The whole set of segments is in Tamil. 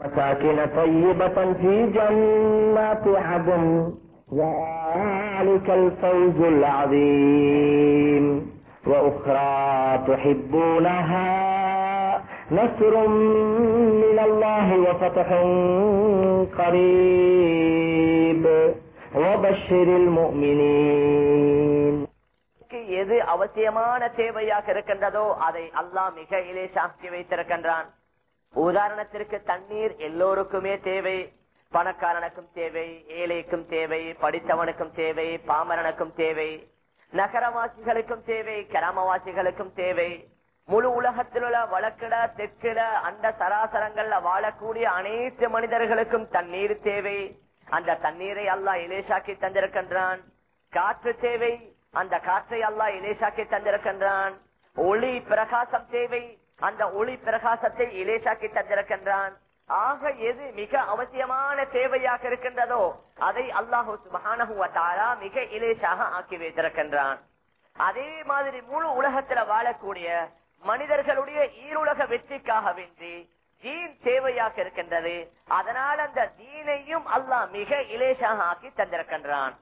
مساكن طيبة في جنات عدن ذلك الفوز العظيم وأخرى تحبونها نصر من الله وفتح قريب وبشر المؤمنين நமக்கு எது அவசியமான தேவையாக இருக்கின்றதோ அதை அல்லாஹ் மிக இலேசாக்கி வைத்திருக்கின்றான் உதாரணத்திற்கு தண்ணீர் எல்லோருக்குமே தேவை பணக்காரனுக்கும் தேவை ஏழைக்கும் தேவை படித்தவனுக்கும் தேவை பாமரனுக்கும் தேவை நகரவாசிகளுக்கும் தேவை கிராமவாசிகளுக்கும் தேவை முழு உலகத்தில் உள்ள வழக்கிட தெற்கிட அந்த சராசரங்கள்ல வாழக்கூடிய அனைத்து மனிதர்களுக்கும் தண்ணீர் தேவை அந்த தண்ணீரை அல்லாஹ் இலேசாக்கி தந்திருக்கின்றான் காற்று தேவை அந்த காற்றை அல்லாஹ் இலேசாக்கி தந்திருக்கின்றான் ஒளி பிரகாசம் தேவை அந்த ஒளி பிரகாசத்தை இலேசாக்கி தந்திருக்கின்றான் ஆக எது மிக அவசியமான தேவையாக இருக்கின்றதோ அதை அல்லாஹு சுபஹானஹு வ தஆலா மிக இலேசாக ஆக்கி வைத்திருக்கின்றான் அதே மாதிரி முழு உலகத்துல வாழக்கூடிய மனிதர்களுடைய ஈருலக வெற்றிக்காக வேண்டி தீன் தேவையாக இருக்கின்றது அதனால் அந்த தீனையும் அல்லாஹ் மிக இலேசாக ஆக்கி தந்திருக்கின்றான்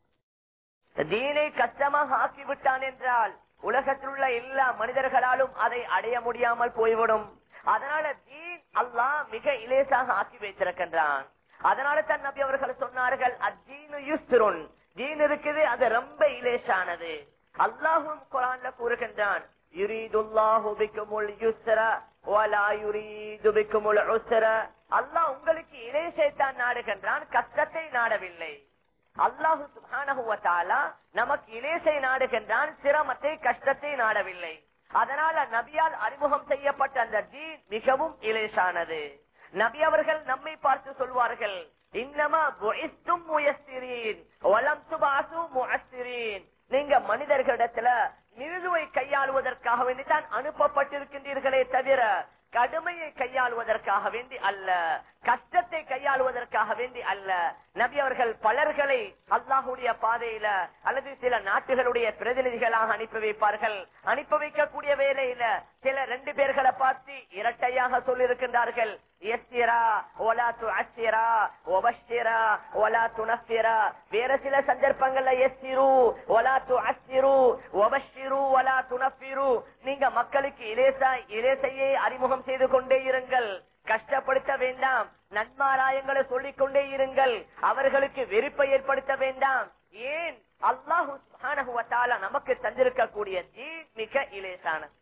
தீனை கஷ்டமாக ஆக்கிவிட்டான் என்றால் உலகத்தில் உள்ள எல்லா மனிதர்களாலும் அதை அடைய முடியாமல் போய்விடும் அதனால தீன் அல்லாஹ் மிக இலேசாக ஆக்கி வைத்திருக்கின்றான் அதனால தன் நபி அவர்கள் சொன்னார்கள் அத்தீனு யுஸ்ருன் தீன் இருக்குது அது ரொம்ப இலேசானது அல்லாஹும் குரான்ல கூறுகின்றான் யுரீதுல்லாஹு பிக்குமுல் யுஸ்ர வலா யுரீது பிக்குமுல் உஸ்ர அல்லாஹ் உங்களுக்கு இலேசைத்தான் நாடுகின்றான் கஷ்டத்தை நாடவில்லை அல்லாஹு சுப்ஹானஹு வ தஆலா நமக்கு இலேசை நாடுகின்றான் சிரமத்தை கஷ்டத்தை நாடவில்லை அதனால நபியால் அறிமுகம் செய்யப்பட்ட அந்த தீன் மிகவும் இலேசானது நபி அவர்கள் நம்மை பார்த்து சொல்வார்கள் இன்னமா புஇஸ்தும் முயஸ்ஸிரீன் வலம் துபாசு முஅஸ்ஸிரீன் நீங்க மனிதர்களிடத்துல மிருதுவை கையாளுவதற்காக வேண்டித்தான் அனுப்பப்பட்டிருக்கின்றீர்களே தவிர கடுமையை கையாளுவதற்காக வேண்டி அல்ல கஷ்டத்தை கையாளுவதற்காக வேண்டி அல்ல நபி அவர்கள் பலர்களை அல்லாஹுடைய பாதையில அல்லது சில நாட்டுகளுடைய பிரதிநிதிகளாக அனுப்பி வைப்பார்கள் அனுப்பி வைக்கக்கூடிய வேலையில சில ரெண்டு பேர்களை பார்த்து இரட்டையாக சொல்லியிருக்கின்றார்கள் எஸ்திரா ஒலா து அஸ்திரா ஒபஸ்திரா ஒலா துனஸ்திரா வேற சில சந்தர்ப்பங்கள்ல எஸ்திரு ஒலா து அஸ்திரு ஒபஸ்திரு ஒலா துனப்பிரு நீங்க மக்களுக்கு இலேசா இலேசையை அறிமுகம் செய்து கொண்டே இருங்கள் கஷ்டப்படுத்த வேண்டாம் நன்மாராயங்களை சொல்லிக் கொண்டே இருங்கள் அவர்களுக்கு வெறுப்பை ஏற்படுத்த வேண்டாம் ஏன் அல்லாஹு நமக்கு தந்திருக்கக்கூடிய தீன் மிக இலேசானது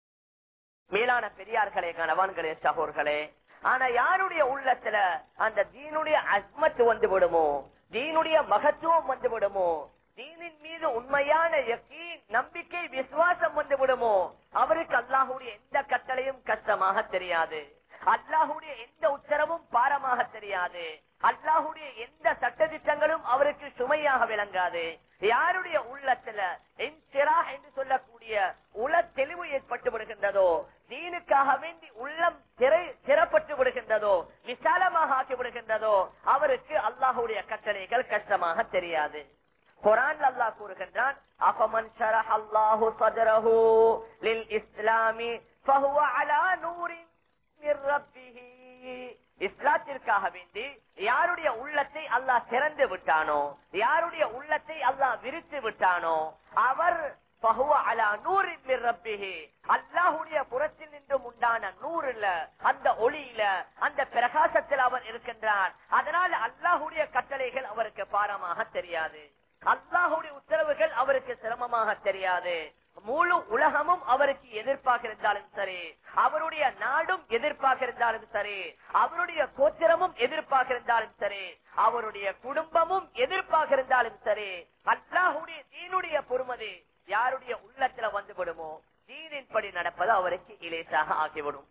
மேலான பெரியார்களே கணவான்களே சகோர்களே ஆனா யாருடைய உள்ளத்துல அந்த தீனுடைய அஸ்மத்து வந்து விடுமோ தீனுடைய மகத்துவம் வந்து விடுமோ தீனின் மீது உண்மையான யக்கீன், நம்பிக்கை விசுவாசம் வந்து விடுமோ அவருக்கு அல்லாஹுடைய எந்த கட்டளையும் கஷ்டமாக தெரியாது அல்லாஹுடைய எந்த உத்தரவும் பாரமாக தெரியாது அல்லாஹுடைய எந்த சட்டதிட்டங்களும் அவருக்கு சுமையாக விளங்காது யாருடைய உள்ளத்துல இன்சிரா என்று சொல்லக்கூடிய உள தெளிவு ஏற்பட்டு விடுகின்றதோ தீனுக்காக வேண்டி உள்ளம் திரை திறப்பட்டு விடுகின்றதோ விசாலமாக ஆக்கி விடுகின்றதோ அவருக்கு அல்லாஹுடைய கட்டளைகள் கஷ்டமாக தெரியாது குரான் அல்லாஹ் கூறுகின்றான் அபமன் ஷரஹ அல்லாஹு சதரஹு லில் இஸ்லாமி ஃபஹுவ அலா நூரின் மிர் ரப்பிஹி இஸ்லாத்திற்காக வேண்டி யாருடைய உள்ளத்தை அல்லாஹ் திறந்து விட்டானோ யாருடைய உள்ளத்தை அல்லாஹ் விரித்து விட்டானோ அவர் ஃபஹுவ அலா நூரின் மிர் ரப்பிஹி அல்லாஹ்வுடைய புறத்தில் நின்றும் உண்டான நூறுல அந்த ஒளியில அந்த பிரகாசத்தில் அவர் இருக்கின்றார் அதனால் அல்லாஹ்வுடைய கட்டளைகள் அவருக்கு பாரமாக தெரியாது அல்லாஹுடைய உத்தரவுகள் அவருக்கு சிரமமாக தெரியாது முழு உலகமும் அவருக்கு எதிர்ப்பாக இருந்தாலும் சரி அவருடைய நாடும் எதிர்ப்பாக இருந்தாலும் சரி அவருடைய கோத்திரமும் எதிர்ப்பாக இருந்தாலும் சரி அவருடைய குடும்பமும் எதிர்ப்பாக இருந்தாலும் சரி அல்லாஹுடைய தீனுடைய பொறுமதி யாருடைய உள்ளத்துல வந்து விடுமோ தீனின்படி நடப்பது அவருக்கு இலேசாக ஆகிவிடும்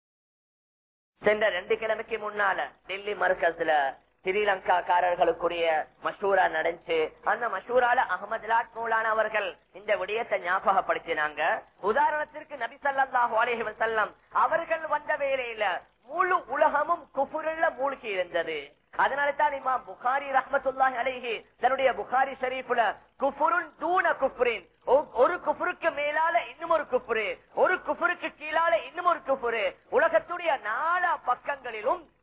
சென்ற ரெண்டு கிழமைக்கு முன்னால டெல்லி மர்கஸ்ல ஸ்ரீலங்காக்காரர்களுக்குரிய மஷூரா நடந்துச்சு அந்த மஷூரால அகமது லாட் மௌலான அவர்கள் இந்த விடயத்தை ஞாபகப்படுத்தினாங்க உதாரணத்திற்கு நபி ஸல்லல்லாஹு அலைஹி வஸல்லம் அவர்கள் வந்த வேளையில முழு உலகமும் குஃபுருள்ள மூழ்கி இருந்தது அதனால தான் இமாம் புகாரி ரஹ்மத்துல்லாஹி அலைஹி தன்னுடைய புகாரி ஷரீஃப்ல குஃபுருன் தூன குஃப்ரின் ஒ- ஒரு குஃபுருக்கு மேலால இன்னும் ஒரு குஃபுரு ஒரு குஃபுருக்கு கீழால இன்னும் ஒரு குஃபுரு உலகத்துடைய நாலா பக்கங்களிலும்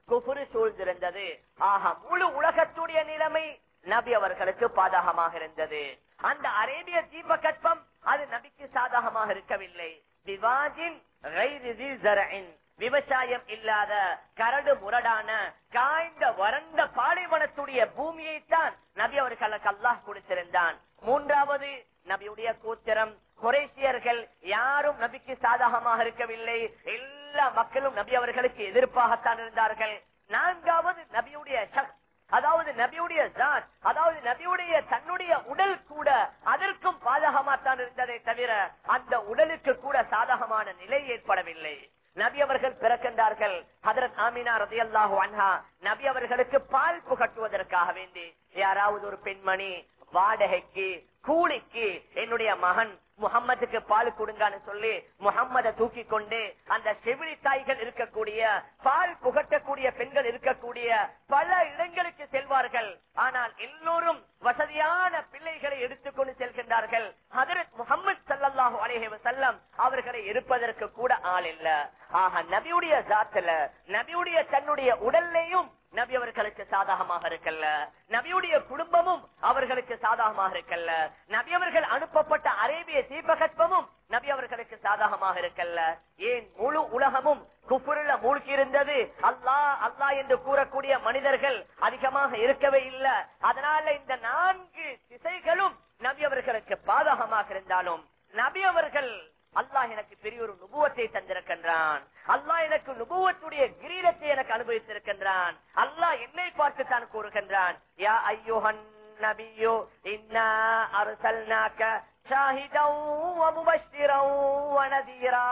குஃபுரு சூழ்ந்திருந்தது ஆக முழு உலகத்துடைய நிலைமை நபி அவர்களுக்கு பாதகமாக இருந்தது அந்த அரேபிய தீபகற்பம் அது நபிக்கு சாதகமாக இருக்கவில்லை விவாஜின் கைரி தி ஸரஇன். விவசாயம் இல்லாத கரடு முரடான காய்ந்த வறண்ட பாலைவனத்துடைய பூமியைத்தான் நபி அவர்களுக்கு அல்லாஹ் கொடுத்திருந்தான் மூன்றாவது நபியுடைய கூத்திரம் குறைசியர்கள் யாரும் நபிக்கு சாதகமாக இருக்கவில்லை எல்லா மக்களும் நபி அவர்களுக்கு எதிர்ப்பாகத்தான் இருந்தார்கள் நான்காவது நபியுடைய சக்தி அதாவது நபியுடைய ஜாத் அதாவது நபியுடைய தன்னுடைய உடல் கூட அதற்கும் பாதகமாத்தான் இருந்ததை தவிர அந்த உடலுக்கு கூட சாதகமான நிலை ஏற்படவில்லை நபி அவர்கள் பிறக்கின்றார்கள் ஹதரத் ஆமினா ரதியல்லாஹு அன்ஹா நபி அவர்களுக்கு பால் புகட்டுவதற்காக வேண்டி யாராவது ஒரு பெண்மணி வாடகைக்கு கூலிக்கு என்னுடைய மகன் முகம்மதுக்கு பால் கொடுங்கன்னு சொல்லி முகம்மத தூக்கி கொண்டு அந்த செவிலி தாய்கள் இருக்கக்கூடிய பால் புகட்டக்கூடிய பெண்கள் இருக்கக்கூடிய பல இடங்களுக்கு செல்வார்கள் ஆனால் எல்லோரும் வசதியான பிள்ளைகளை எடுத்துக்கொண்டு செல்கின்றார்கள் ஹதரத் முகமது சல்லல்லாஹு அலைஹி வஸல்லம் அவர்களை இருப்பதற்கு கூட ஆள் இல்ல ஆக நபியுடைய ஜாத்துல நபியுடைய தன்னுடைய உடல்லையும் நபி அவர்களுக்கு சாதகமாக இருக்கல்ல நபியுடைய குடும்பமும் அவர்களுக்கு சாதகமாக இருக்கல்ல நபி அவர்கள் அனுப்பப்பட்ட அரேபிய தீபகற்பமும் நபி அவர்களுக்கு சாதகமாக இருக்கல்ல ஏன் முழு உலகமும் குப்புருல மூழ்கி இருந்தது அல்லாஹ் அல்லாஹ் என்று கூறக்கூடிய மனிதர்கள் அதிகமாக இருக்கவே இல்லை அதனால இந்த நான்கு திசைகளும் நபி அவர்களுக்கு பாதகமாக இருந்தாலும் நபி அவர்கள் அல்லாஹ் எனக்கு பெரிய ஒரு நுபுவத்தை தந்திருக்கின்றான் அல்லாஹ் எனக்கு நுபுவத்துடைய கிரீடத்தை எனக்கு அனுபவித்திருக்கின்றான் அல்லாஹ் என்னை பார்த்து தான் கூறுகின்றான் யா ஐயோஹன் நபியோ இன்னா அருசல்னாக்க شاهدا ومبشرا ونذيرا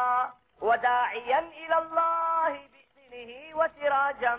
وداعيا الى الله باذنه وسراجا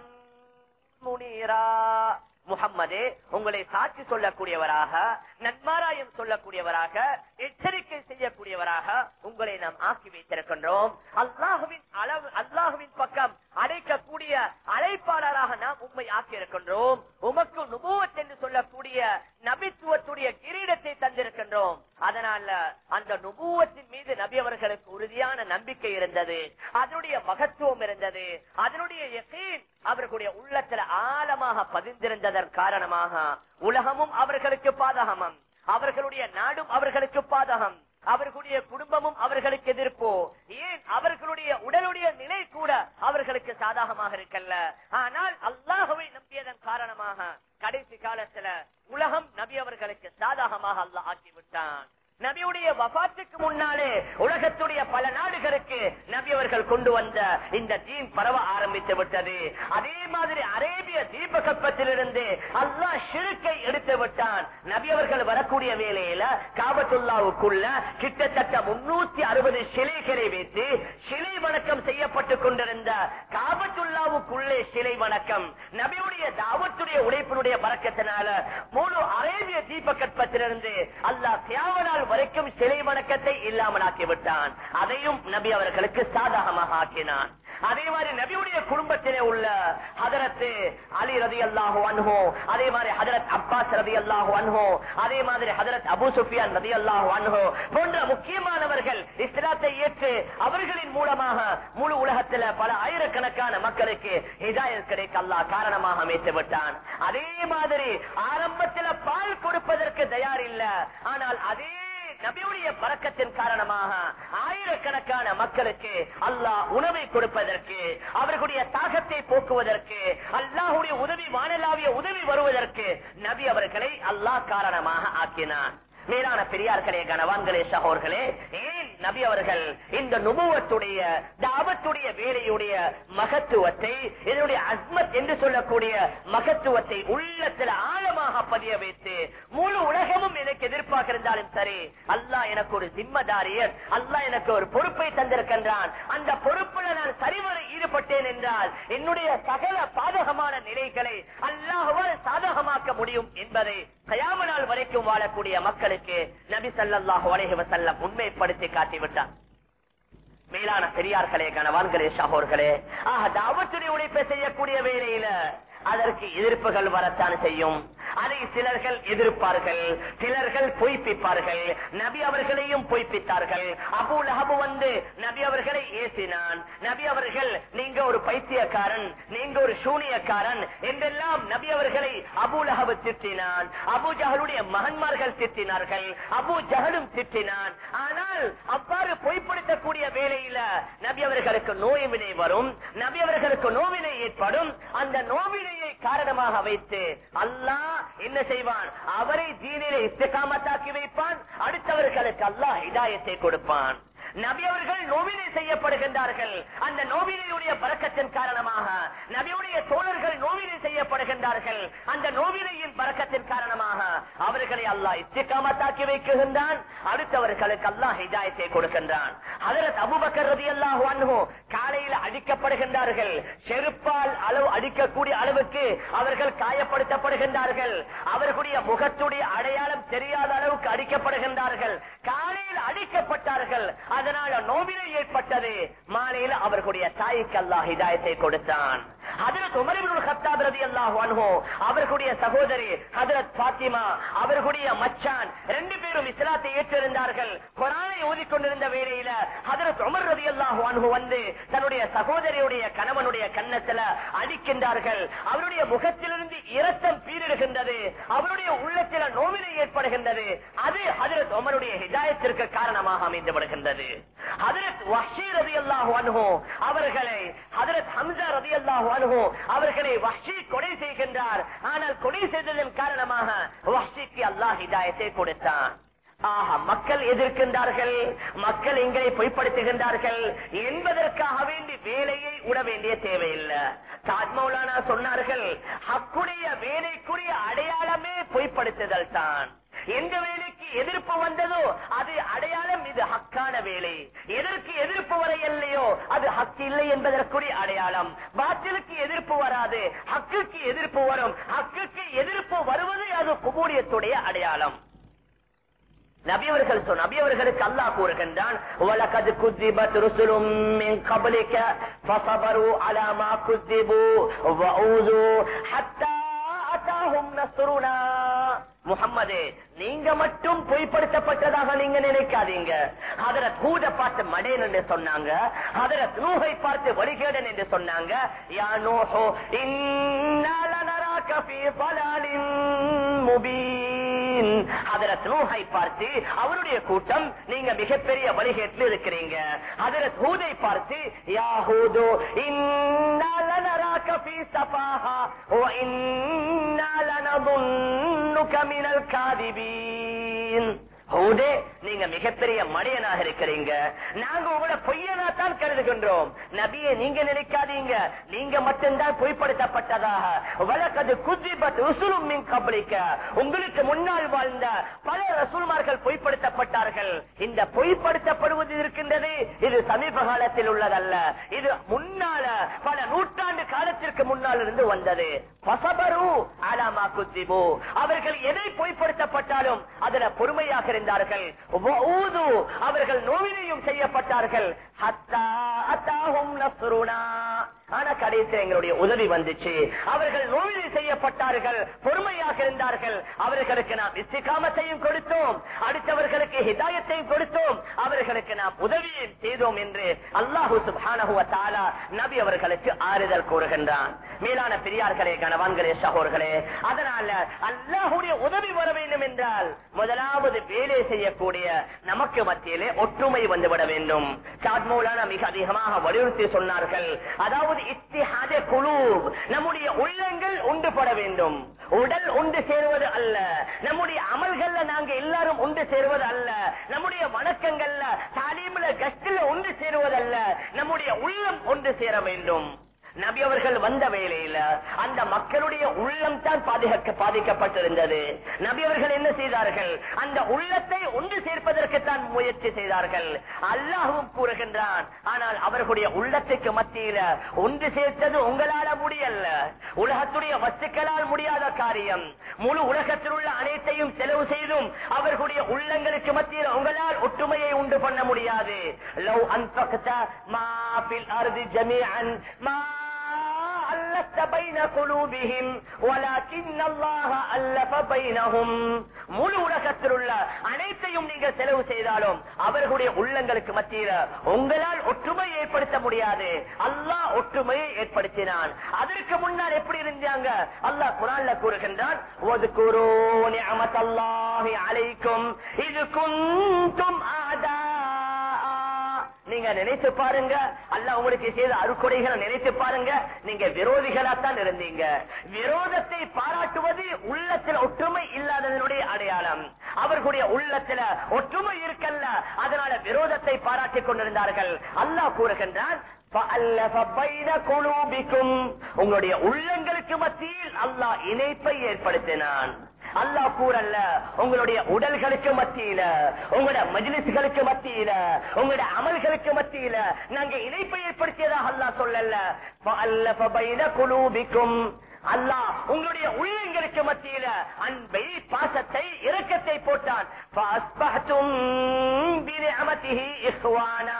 منيرا முகம்மதே உங்களை சாட்சி சொல்லக்கூடியவராக நன்மாராயம் சொல்லக்கூடியவராக எச்சரிக்கை செய்யக்கூடியவராக உங்களை நாம் ஆக்கி வைத்திருக்கின்றோம் அல்லாஹுவின் அளவு அல்லாஹுவின் பக்கம் அழைக்கக்கூடிய அழைப்பாளராக நாம் உண்மை ஆக்கி இருக்கின்றோம் உமக்கு நுபுவத் என்று சொல்லக்கூடிய நபித்துவத்துடைய கிரீடத்தை தந்திருக்கின்றோம் அதனால அந்த நுபுவத்தின் மீது நபி அவர்களுக்கு உறுதியான நம்பிக்கை இருந்தது அதனுடைய மகத்துவம் இருந்தது அதனுடைய யகீன் அவர்களுடைய உள்ளத்துல ஆழமாக பதிந்திருந்ததன் காரணமாக உலகமும் அவர்களுக்கு பாதகமம் அவர்களுடைய நாடும் அவர்களுக்கு பாதகம் அவர்களுடைய குடும்பமும் அவர்களுக்கு எதிர்ப்போ ஏன் அவர்களுடைய உடலுடைய நிலை கூட அவர்களுக்கு சாதகமாக இருக்கல்ல ஆனால் அல்லாஹுவை நம்பியதன் காரணமாக கடைசி காலத்துல உலகம் நபி அவர்களுக்கு சாதகமாக அல்லாஹ் ஆக்கிவிட்டான் நபியுடைய வபாத்துக்கு முன்னாலே உலகத்துடைய பல நாடுகளுக்கு நபி அவர்கள் கொண்டு வந்த இந்த தீன் பரவ ஆரம்பித்து விட்டது அதே மாதிரி அரேபிய தீபகற்பத்திலிருந்து அல்லாஹ் ஷிருக்கை எடுத்து விட்டான் நபி அவர்கள் வரக்கூடிய வேலையில காபத்துல்லாவுக்குள்ள கிட்டத்தட்ட முன்னூத்தி அறுபது சிலைகளை வைத்து சிலை வணக்கம் செய்யப்பட்டுக் கொண்டிருந்த காபத்துல்லாவுக்குள்ளே சிலை வணக்கம் நபியுடைய தாவத்துடைய உழைப்பினுடைய பறக்கத்தினால முழு அரேபிய தீபகற்பத்திலிருந்து அல்லாஹ் தியாவனால் வரைக்கும் சிலை வணக்கத்தை இல்லாமலாக்கி விட்டான் அதையும் நபி அவர்களுக்கு சாதகமாக ஆக்கினான் அதே மாதிரி நபியுடைய குடும்பத்திலே உள்ள ஹதரத்து அலி ரதி அல்லாஹு அன்ஹோ அதே மாதிரி ஹதரத் அப்பாஸ் ரதி அல்லாஹு அன்ஹோ அதே மாதிரி ஹதரத் அபு சுஃபியான் ரதி அல்லாஹு அன்ஹோ போன்ற முக்கியமானவர்கள் இஸ்லாத்தை ஏற்று அவர்களின் மூலமாக முழு உலகத்துல பல ஆயிரக்கணக்கான மக்களுக்கு ஹிதாயத் கிடைக்க அல்லாஹ் காரணமாக அமைத்து விட்டான் அதே மாதிரி ஆரம்பத்தில் பால் கொடுப்பதற்கு தயார் இல்ல ஆனால் அதே நபியுடைய பறக்கத்தின் காரணமாக ஆயிரக்கணக்கான மக்களுக்கு அல்லாஹ் உணவை கொடுப்பதற்கு அவர்களுடைய தாகத்தை போக்குவதற்கு அல்லாஹுடைய உதவி வானலாவிய உதவி வருவதற்கு நபி அவர்களை அல்லாஹ் காரணமாக ஆக்கினான் மேலான பெரியார்களே கனவான்களே சகோர்களே ஏன் நபி அவர்கள் இந்த நுபுவத்துடைய தாவத்துடைய வேலையுடைய மகத்துவத்தை இதனுடைய அஸ்மத் என்று சொல்லக்கூடிய மகத்துவத்தை உள்ளத்தில் ஆழமாக பதிய வைத்து முழு உலகமும் எனக்கு எதிர்ப்பாக இருந்தாலும் சரி அல்லாஹ் எனக்கு ஒரு சிம்மதாரியர் அல்லாஹ் எனக்கு ஒரு பொறுப்பை தந்திருக்கின்றான் அந்த பொறுப்புல நான் சரிவர ஈடுபட்டேன் என்றால் என்னுடைய சகல பாதகமான நிலைகளை அல்லாஹுவால் சாதகமாக்க முடியும் என்பதை கயாம நாள் வரைக்கும் வாழக்கூடிய மக்களுக்கு நபி சல்லாஹு அலைஹி வசல்லம் உண்மைப்படுத்தி காட்டிவிட்டார் மேலான பெரியார்களே கணவான்களே சகோர்களே ஆக தாவத்துடைய உழைப்பை செய்யக்கூடிய வேலையில அதற்கு எதிர்ப்புகள் வரத்தான் செய்யும் அதை சிலர்கள் எதிர்ப்பார்கள் சிலர்கள் பொய்ப்பிப்பார்கள் நபி அவர்களையும் பொய்ப்பித்தார்கள் அபு லஹபு வந்து நபி அவர்களை ஏசினான் நபி அவர்கள் நீங்க ஒரு பைத்தியக்காரன் நீங்க ஒரு சூனியக்காரன் என்றெல்லாம் நபி அவர்களை அபு லஹபு திட்டினான் அபு ஜஹலுடைய மகன்மார்கள் திட்டினார்கள் அபு ஜஹலும் திட்டினான் ஆனால் அவ்வாறு பொய்ப்படுத்தக்கூடிய வேளையில நபி அவர்களுக்கு நோய் வினை வரும் நபி அவர்களுக்கு நோவினை ஏற்படும் அந்த நோவினையை காரணமாக வைத்து அல்லாஹ் என்ன செய்வான் அவரை தீனிலே இஸ்திகாமத்தாக்கி வைப்பான் அடுத்தவர்களுக்கு அல்லாஹ் ஹிதாயத்தை கொடுப்பான் நபி அவர்கள் நோவினை செய்யப்படுகின்றார்கள் அந்த நோவினையுடைய பறக்கத்தின் காரணமாக நபியுடைய தோழர்கள் நோவினை செய்யப்படுகின்றார்கள் அந்த நோவினையின் பறக்கத்தின் காரணமாக அவர்களை அல்லாஹ் இஸ்திகாமத்தாக்கி வைக்கின்றான் அடுத்தவர்களுக்கு அல்லாஹ் ஹிதாயத்தை கொடுக்கின்றான் அதற்கு அபுபக்கர் ரதி அல்லாஹு அன்ஹு காலையில் அடிக்கப்படுகின்றார்கள் செருப்பால் அளவு அடிக்கக்கூடிய அளவுக்கு அவர்கள் காயப்படுத்தப்படுகின்றார்கள் அவர்களுடைய முகத்துடைய அடையாளம் தெரியாத அளவுக்கு அடிக்கப்படுகின்றார்கள் காலையில் அடிக்கப்பட்டார்கள் அதனால நோவினை ஏற்பட்டது மாலையில் அவர்களுடைய தாய்க்கு அல்லாஹ் ஹிதாயத்தை கொடுத்தான் ஹதரத் உமர் இப்னு கத்தாப் ரலியல்லாஹு அன்ஹு அவர்களுடைய சகோதரி ஹதரத் பாத்திமா அவர்களுடைய மச்சான் ரெண்டு பேரும் இஸ்லாத்தை ஏற்றிருந்தார்கள் குர்ஆனை ஓதிக்கொண்டிருந்த வேளையில ஹதரத் உமர் ரலியல்லாஹு அன்ஹு வந்து தன்னுடைய சகோதரியுடைய கணவனுடைய கன்னத்துல அடிக்கின்றார்கள் அவருடைய முகத்திலிருந்து இரத்தம் பீரிடுகின்றது அவருடைய உள்ளத்தில நோவினை ஏற்படுகின்றது அது ஹதரத் உமருடைய ஹிதாயத்திற்கு காரணமாக அமைந்து விடுகின்றது ஹதரத் வஹ்ஷி ரலியல்லாஹு அன்ஹு அவர்களை ஹதரத் ஹம்சா ரலியல்லாஹு அன்ஹு அவர்களை வஹ்ஷி கொலை செய்கின்றார் ஆனால் கொலை செய்ததன் காரணமாக வஹ்ஷிக்கு அல்லாஹ் ஹிதாயத்தை கொடுத்தான் ஆஹா மக்கள் எதிர்க்கின்றார்கள் மக்கள் எங்களை பொய்ப்படுத்துகின்றார்கள் என்பதற்காக வேண்டி வேலையை உட வேண்டிய தேவையில்லை தாஜ்மௌலானா சொன்னார்கள் ஹக்குடைய வேலைக்குரிய அடையாளமே பொய்ப்படுத்துதல் தான் எந்த வேலைக்கு எதிர்ப்பு வந்ததோ அது அடையாளம் இது ஹக்கான வேலை எதற்கு எதிர்ப்பு வர இல்லையோ அது ஹக்கு இல்லை என்பதற்குரிய அடையாளம் பாத்திலுக்கு எதிர்ப்பு வராது ஹக்குக்கு எதிர்ப்பு வரும் ஹக்குக்கு எதிர்ப்பு வருவது அது குபூலியத்துடைய அடையாளம் நபியவர்கள் சொன்ன நபியவர்களுக்கு அல்லாஹ் கூறுகின்றான் وَلَقَدْ كُذِّبَتْ رُسُلٌ مِّن قَبْلِكَ فَصَبَرُوا عَلَى مَا كُذِّبُوا وَأُوذُوا حَتَّى أَتَاهُمْ نَصْرُنَا முகம்மதே நீங்க மட்டும் பொய்ப்படுத்தப்பட்டதாக நீங்க நினைக்காதீங்க ஹதரத் ஹூத பார்த்து மடேன் என்று சொன்னாங்க ஹதரத் நூஹை பார்த்து வழிகேடன் என்று சொன்னாங்க யா நூஹோ இன்னா லனராக ஃபீ ضلالٍ முபீன் ஹதரத் நூஹை பார்த்து அவருடைய கூட்டம் நீங்க மிகப்பெரிய வழிகேட்டில் இருக்கிறீங்க ஹதரத் ஹூதை பார்த்து யா ஹூது இன்னா லனராக ஃபீ சஃபாஹா வ இன்னா லனظنك من الكاذبين ஹூதே நீங்க மிகப்பெரிய மடையனாக இருக்கிறீங்க நாங்க உங்களை பொய்யனா தான் கருதுகின்றோம் நபியை நீங்க நினைக்காதீங்க நீங்க மட்டும்தான் பொய்ப்படுத்தப்பட்டதாக வழக்கது குதிபத் உசுலும் மின் கபலிக்க உங்களுக்கு முன்னால் வாழ்ந்த பல ரசூல்மார்கள் பொய்ப்படுத்தப்பட்டார்கள் இந்த பொய்ப்படுத்தப்படுவது இருக்கின்றது இது சமீப காலத்தில் உள்ளதல்ல இது முன்னால பல நூற்றாண்டு காலத்திற்கு முன்னால் இருந்து வந்தது பசபரு அலாமா குத்திபு அவர்கள் எதை பொய்ப்படுத்தப்பட்டாலும் அதுல பொறுமையாக இருந்தார்கள் வஊது, அவர்கள் நோவினையும் செய்யப்பட்டார்கள் ஹத்தா அத்தாஹும் நஸ்ருனா. ஆனா கடைசியில் எங்களுடைய உதவி வந்துச்சு அவர்கள் நோவினை செய்யப்பட்டார்கள் பொறுமையாக இருந்தார்கள் அவர்களுக்கு நாம் இஸ்திகாமத்தையும் கொடுத்தோம் அடுத்தவர்களுக்கு ஹிதாயத்தையும் கொடுத்தோம் அவர்களுக்கு நாம் உதவியும் செய்தோம் என்று அல்லாஹு சுப்ஹானஹு வ தஆலா நபி அவர்களுக்கு ஆறுதல் கூறுகின்றான் மேலான பெரியார்களே கணவான்களே சகோர்களே அதனால அல்லாஹுடைய உதவி வர வேண்டும் என்றால் முதலாவது வேலை செய்யக்கூடிய நமக்கு மத்தியிலே ஒற்றுமை வந்துவிட வேண்டும் சாத்மூலான மிக அதிகமாக வலியுறுத்தி சொன்னார்கள் அதாவது இத்திஹாத குழு நம்முடைய உள்ளங்கள் உண்டுபட வேண்டும் உடல் ஒன்று சேருவது அல்ல நம்முடைய அமல்கள்ல நாங்க எல்லாரும் ஒன்று சேருவது அல்ல நம்முடைய வணக்கங்கள்ல தாலீம்ல கஸ்டில் ஒன்று சேருவதல்ல நம்முடைய உள்ளம் ஒன்று சேர வேண்டும் நபி அவர்கள் வந்த வேளையில அந்த மக்களுடைய உள்ளம் தான் பாதுகாக்க பாதிக்கப்பட்டிருந்தது நபி அவர்கள் என்ன செய்தார்கள் அந்த உள்ளத்தை ஒன்று சேர்ப்பதற்கு தான் முயற்சி செய்தார்கள் அல்லாஹும் கூறுகின்றான் ஆனால் அவர்களுடைய உள்ளத்துக்கு மத்தியில ஒன்று சேர்த்தது உங்களால முடியல உலகத்துடைய வஸ்துக்களால் முடியாத காரியம் முழு உலகத்தில் உள்ள அனைத்தையும் செலவு செய்தும் அவர்களுடைய உள்ளங்களுக்கு மத்தியில் உங்களால் ஒற்றுமையை உண்டு பண்ண முடியாது லவ் அன்பக்த மாபில் அருதி ஜமீஅன் மா ألفت بين قلوبهم ولكن الله ألف بينهم முழு உலகத்தில் உள்ள அனைத்தையும் நீங்கள் செலவு செய்தாலும் அவர்களுடைய உள்ளங்களுக்கு மத்தியில உங்களால் ஒற்றுமை ஏற்படுத்த முடியாது அல்லாஹ் ஒற்றுமையை ஏற்படுத்தினான் அதற்கு முன்னால் எப்படி இருந்தாங்க அல்லாஹ் குரான்ல கூறுகின்றான் ஒதுக்குரோ நிஅமத்தல்லாஹி அலைக்கும் இது குந்தும் ஆதா நீங்க நினைத்து பாருங்க அல்ல உங்களுக்கு செய்த அறுக்குறைகளை நினைத்து பாருங்க நீங்க விரோதிகளாத்தான் இருந்தீங்க விரோதத்தை பாராட்டுவது உள்ளத்தில் ஒற்றுமை இல்லாததனுடைய அடையாளம் அவர்களுடைய உள்ளத்துல ஒற்றுமை இருக்கல்ல அதனால விரோதத்தை பாராட்டிக் கொண்டிருந்தார்கள் அல்லாஹ் கூறுகின்றான் فَأَلَّفَ بَيْنَ قُلُوبِكُمْ. உங்களுடைய உள்ளங்களுக்கு மத்தியில் அல்லாஹ் இணைப்பை ஏற்படுத்தினான் அல்லாஹ் கூறல்ல உங்களுடைய உடல்களுக்கு மத்தியில உங்களுடைய மஜ்லிஸ்களுக்கு மத்தியில உங்களுடைய அமல்களுக்கு மத்தியில நாங்க இணைப்பை ஏற்படுத்தியதாக அல்லாஹ் சொல்லல فَأَلَّفَ بَيْنَ قُلُوبِكُمْ. அல்லாஹ் உங்களுடைய உள்ளங்களுக்கு மத்தியில அன்பை பாசத்தை இரக்கத்தை போட்டான் فَأَصْبَحْتُمْ بِنِعْمَتِهِ إِخْوَانًا.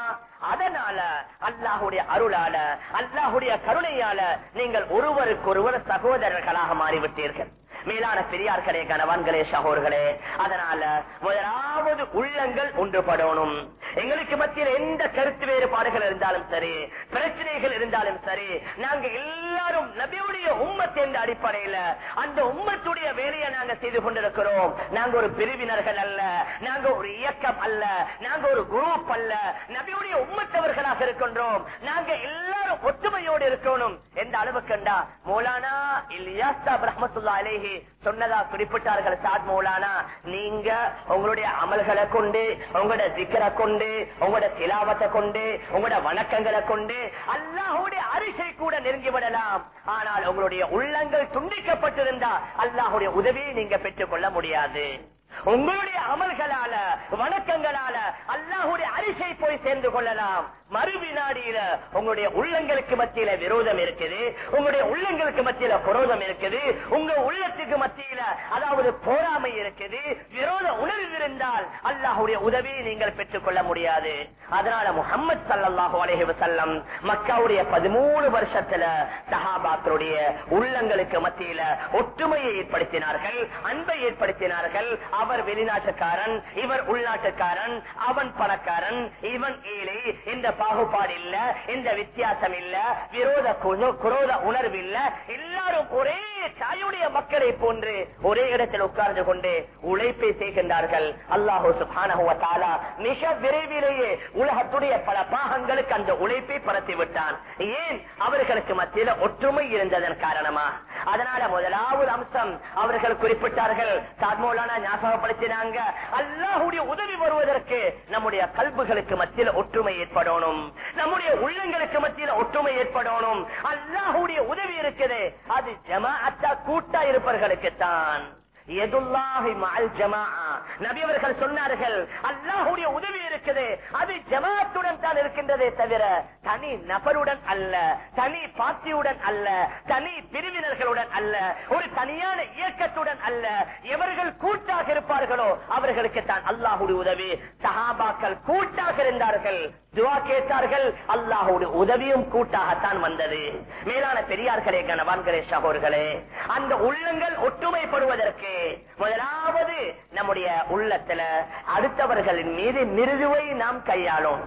அதனால அல்லாஹுடைய அருளால அல்லாஹுடைய கருணையால நீங்கள் ஒருவருக்கொருவர் சகோதரர்களாக மாறிவிட்டீர்கள் மேலான பெரியார்களே கணவான்களே சகோர்களே அதனால முதலாவது உள்ளங்கள் ஒன்றுபடணும் எங்களுக்கு மத்தியில் எந்த கருத்து வேறுபாடுகள் இருந்தாலும் சரி பிரச்சனைகள் இருந்தாலும் சரி நாங்க எல்லாரும் நபியுடைய உம்மத் என்ற அடிப்படையில அந்த உம்மத்துடைய வேலையை நாங்க செய்து கொண்டிருக்கிறோம் நாங்க ஒரு பிரிவினர்கள் அல்ல நாங்க ஒரு இயக்கம் அல்ல நாங்க ஒரு குரூப் அல்ல நபியுடைய உம்மத்தவர்களாக இருக்கின்றோம் நாங்க எல்லாரும் ஒற்றுமையோடு இருக்கணும் எந்த அளவுக்குண்டா மௌலானா இல்லியாஸ்தா ரஹமத்துல்லா அலேஹி சொன்னதா குறிப்பிட்டார்கள் சாத் மௌலானா நீங்க உங்களுடைய அமல்களை கொண்டு உங்களோட திக்கரை கொண்டு உங்களோட திலாவத்தை கொண்டு உங்களோட வணக்கங்களை கொண்டு அல்லாஹுடைய அரிசை கூட நெருங்கி விடலாம் ஆனால் உங்களுடைய உள்ளங்கள் துண்டிக்கப்பட்டிருந்தா அல்லாஹுடைய உதவியை நீங்க பெற்றுக் கொள்ள முடியாது உங்களுடைய அமல்களால வணக்கங்களால அல்லாஹுடைய அரிசை போய் சேர்ந்து கொள்ளலாம் மறுவினாடியில உங்களுடைய உள்ளங்களுக்கு மத்தியில விரோதம் இருக்குது உங்களுடைய உள்ளங்களுக்கு மத்தியில குரோதம் இருக்குது உங்க உள்ளத்துக்கு மத்தியில அதாவது போராமை இருக்குது விரோத உணர்வு இருந்தால் அல்லாஹுடைய உதவியை நீங்கள் பெற்றுக் கொள்ள முடியாது அதனால முகமது சல்லாஹு அலஹி வசல்லம் மக்காவுடைய பதிமூணு வருஷத்துல சஹாபாக்களுடைய உள்ளங்களுக்கு மத்தியில ஒற்றுமையை ஏற்படுத்தினார்கள் அன்பை ஏற்படுத்தினார்கள் அவர் வெளிநாட்டுக்காரன் இவர் உள்நாட்டுக்காரன் அவன் பணக்காரன் இவன் ஏழை இந்த பாகுபாடு இல்ல இந்த வித்தியாசம் இல்ல விரோத குண- குரோத உணர்வு இல்ல எல்லாரும் ஒரே தாயுடைய மக்களை போன்று ஒரே இடத்தில் உட்கார்ந்து கொண்டு உழைப்பை செய்கின்றார்கள் அல்லாஹூ சுப்ஹானஹு வ தஆலா மிக விரைவிலேயே உலகத்துடைய பல பாகங்களுக்கு அந்த உழைப்பை பரத்தி விட்டான் ஏன் அவர்களுக்கு மத்தியில ஒற்றுமை இருந்ததன் காரணமா அதனால முதலாவது அம்சம் அவர்கள் குறிப்பிட்டார்கள் சாத்மோலான ஞாபகப்படுத்தினாங்க அல்லாஹுடைய உதவி வருவதற்கு நம்முடைய கல்புகளுக்கு மத்தியில ஒற்றுமை ஏற்படணும் நம்முடைய உள்ளங்களுக்கு மத்தியில ஒற்றுமை ஏற்படணும் அல்லாஹுடைய உதவி இருக்குது அது ஜமாஅத்தா கூட்டா இருப்பவர்களுக்கு தான் எதுல்லாஹி மஅல் ஜமாஅ. நபி அவர்கள் சொன்னார்கள் அல்லாஹுடைய உதவி இருக்குது அது ஜமாத்துடன் தான் இருக்கின்றதே தவிர தனி நபருடன் அல்ல தனி பார்ட்டியுடன் அல்ல தனி பிரிவினர்களுடன் அல்ல ஒரு தனியான இயக்கத்துடன் அல்ல எவர்கள் கூட்டாக இருப்பார்களோ அவர்களுக்கு தான் அல்லாஹுடைய உதவி சஹாபாக்கள் கூட்டாக இருந்தார்கள் துவா கேட்டார்கள் அல்லாஹுடைய உதவியும் கூட்டாகத்தான் வந்தது மேலான பெரியார்களே கணவான்களே சகோர்களே அந்த உள்ளங்கள் ஒற்றுமைப்படுவதற்கு முதலாவது நம்முடைய உள்ளத்துல அடுத்தவர்களின் மீது மிருதுவை நாம் கையாளும்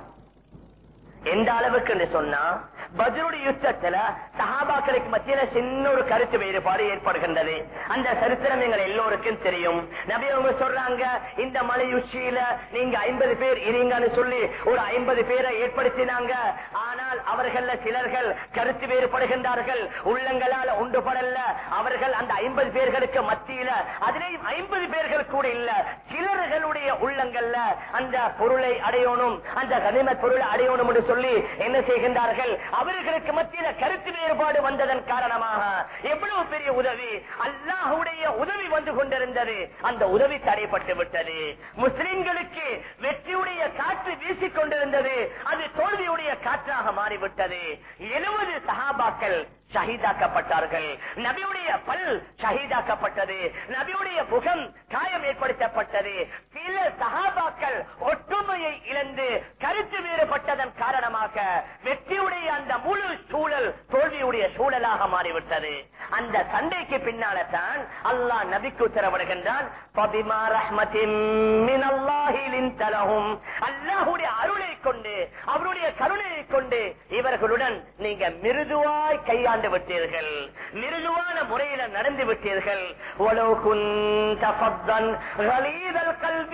எந்த அளவுக்கு என்று சொன்னா பஜ்ருடைய யுத்தத்துல சஹாபாக்களுக்கு மத்தியில சின்ன ஒரு கருத்து வேறுபாடு ஏற்படுகின்றது அந்த சரித்திரம் எங்கள் எல்லோருக்கும் தெரியும் நபி அவங்க சொல்றாங்க இந்த மலை உச்சியில நீங்க ஐம்பது பேர் இருங்கன்னு சொல்லி ஒரு ஐம்பது பேரை ஏற்படுத்தினாங்க ஆனால் அவர்கள சிலர்கள் கருத்து வேறுபடுகின்றார்கள் உள்ளங்களால உண்டுபடல அவர்கள் அந்த ஐம்பது பேர்களுக்கு மத்தியில அதிலேயும் ஐம்பது பேர்கள் கூட இல்ல சிலர்களுடைய உள்ளங்கள்ல அந்த பொருளை அடையணும் அந்த கனிம பொருளை அடையணும் என்று சொல்லி என்ன செய்கின்றார்கள் அவர்களுக்கு மத்தியில கருத்து வேறுபாடு வந்ததன் காரணமாக எவ்வளவு பெரிய உதவி அல்லாஹுடைய உதவி வந்து கொண்டிருந்தது அந்த உதவி தடைப்பட்டு விட்டது முஸ்லிம்களுக்கு வெற்றியுடைய காற்று வீசிக் கொண்டிருந்தது அது தோல்வியுடைய காற்றாக மாறிவிட்டது எழுபது சஹாபாக்கள் ஷஹீதாக்கப்பட்டார்கள் நபியுடைய பல் ஷஹீதாக்கப்பட்டது நபியுடைய முகம் காயம் ஏற்படுத்தப்பட்டது சில சகாபாக்கள் ஒற்றுமையை இழந்து கருத்து வேறுபட்டதன் காரணமாக வெற்றியுடைய அந்த முழு சூழல் தோல்வியுடைய சூழலாக மாறிவிட்டது அந்த சண்டைக்கு பின்னால தான் அல்லாஹ் நபிக்கு உத்தரவிடுகின்றான் "ஃபபிமா ரஹ்மத்தின் மினல்லாஹி லின்தலஹும்." அல்லாஹ்வுடைய அருளை கொண்டு அவருடைய கருணையை கொண்டு இவர்களுடன் நீங்க மிருதுவாய் கையாண்டு விட்டீர்கள் மிருதுவான முறையில நடந்து விட்டீர்கள் وَلَوْ كُنْتَ فَظًّا غَلِيظَ الْقَلْبِ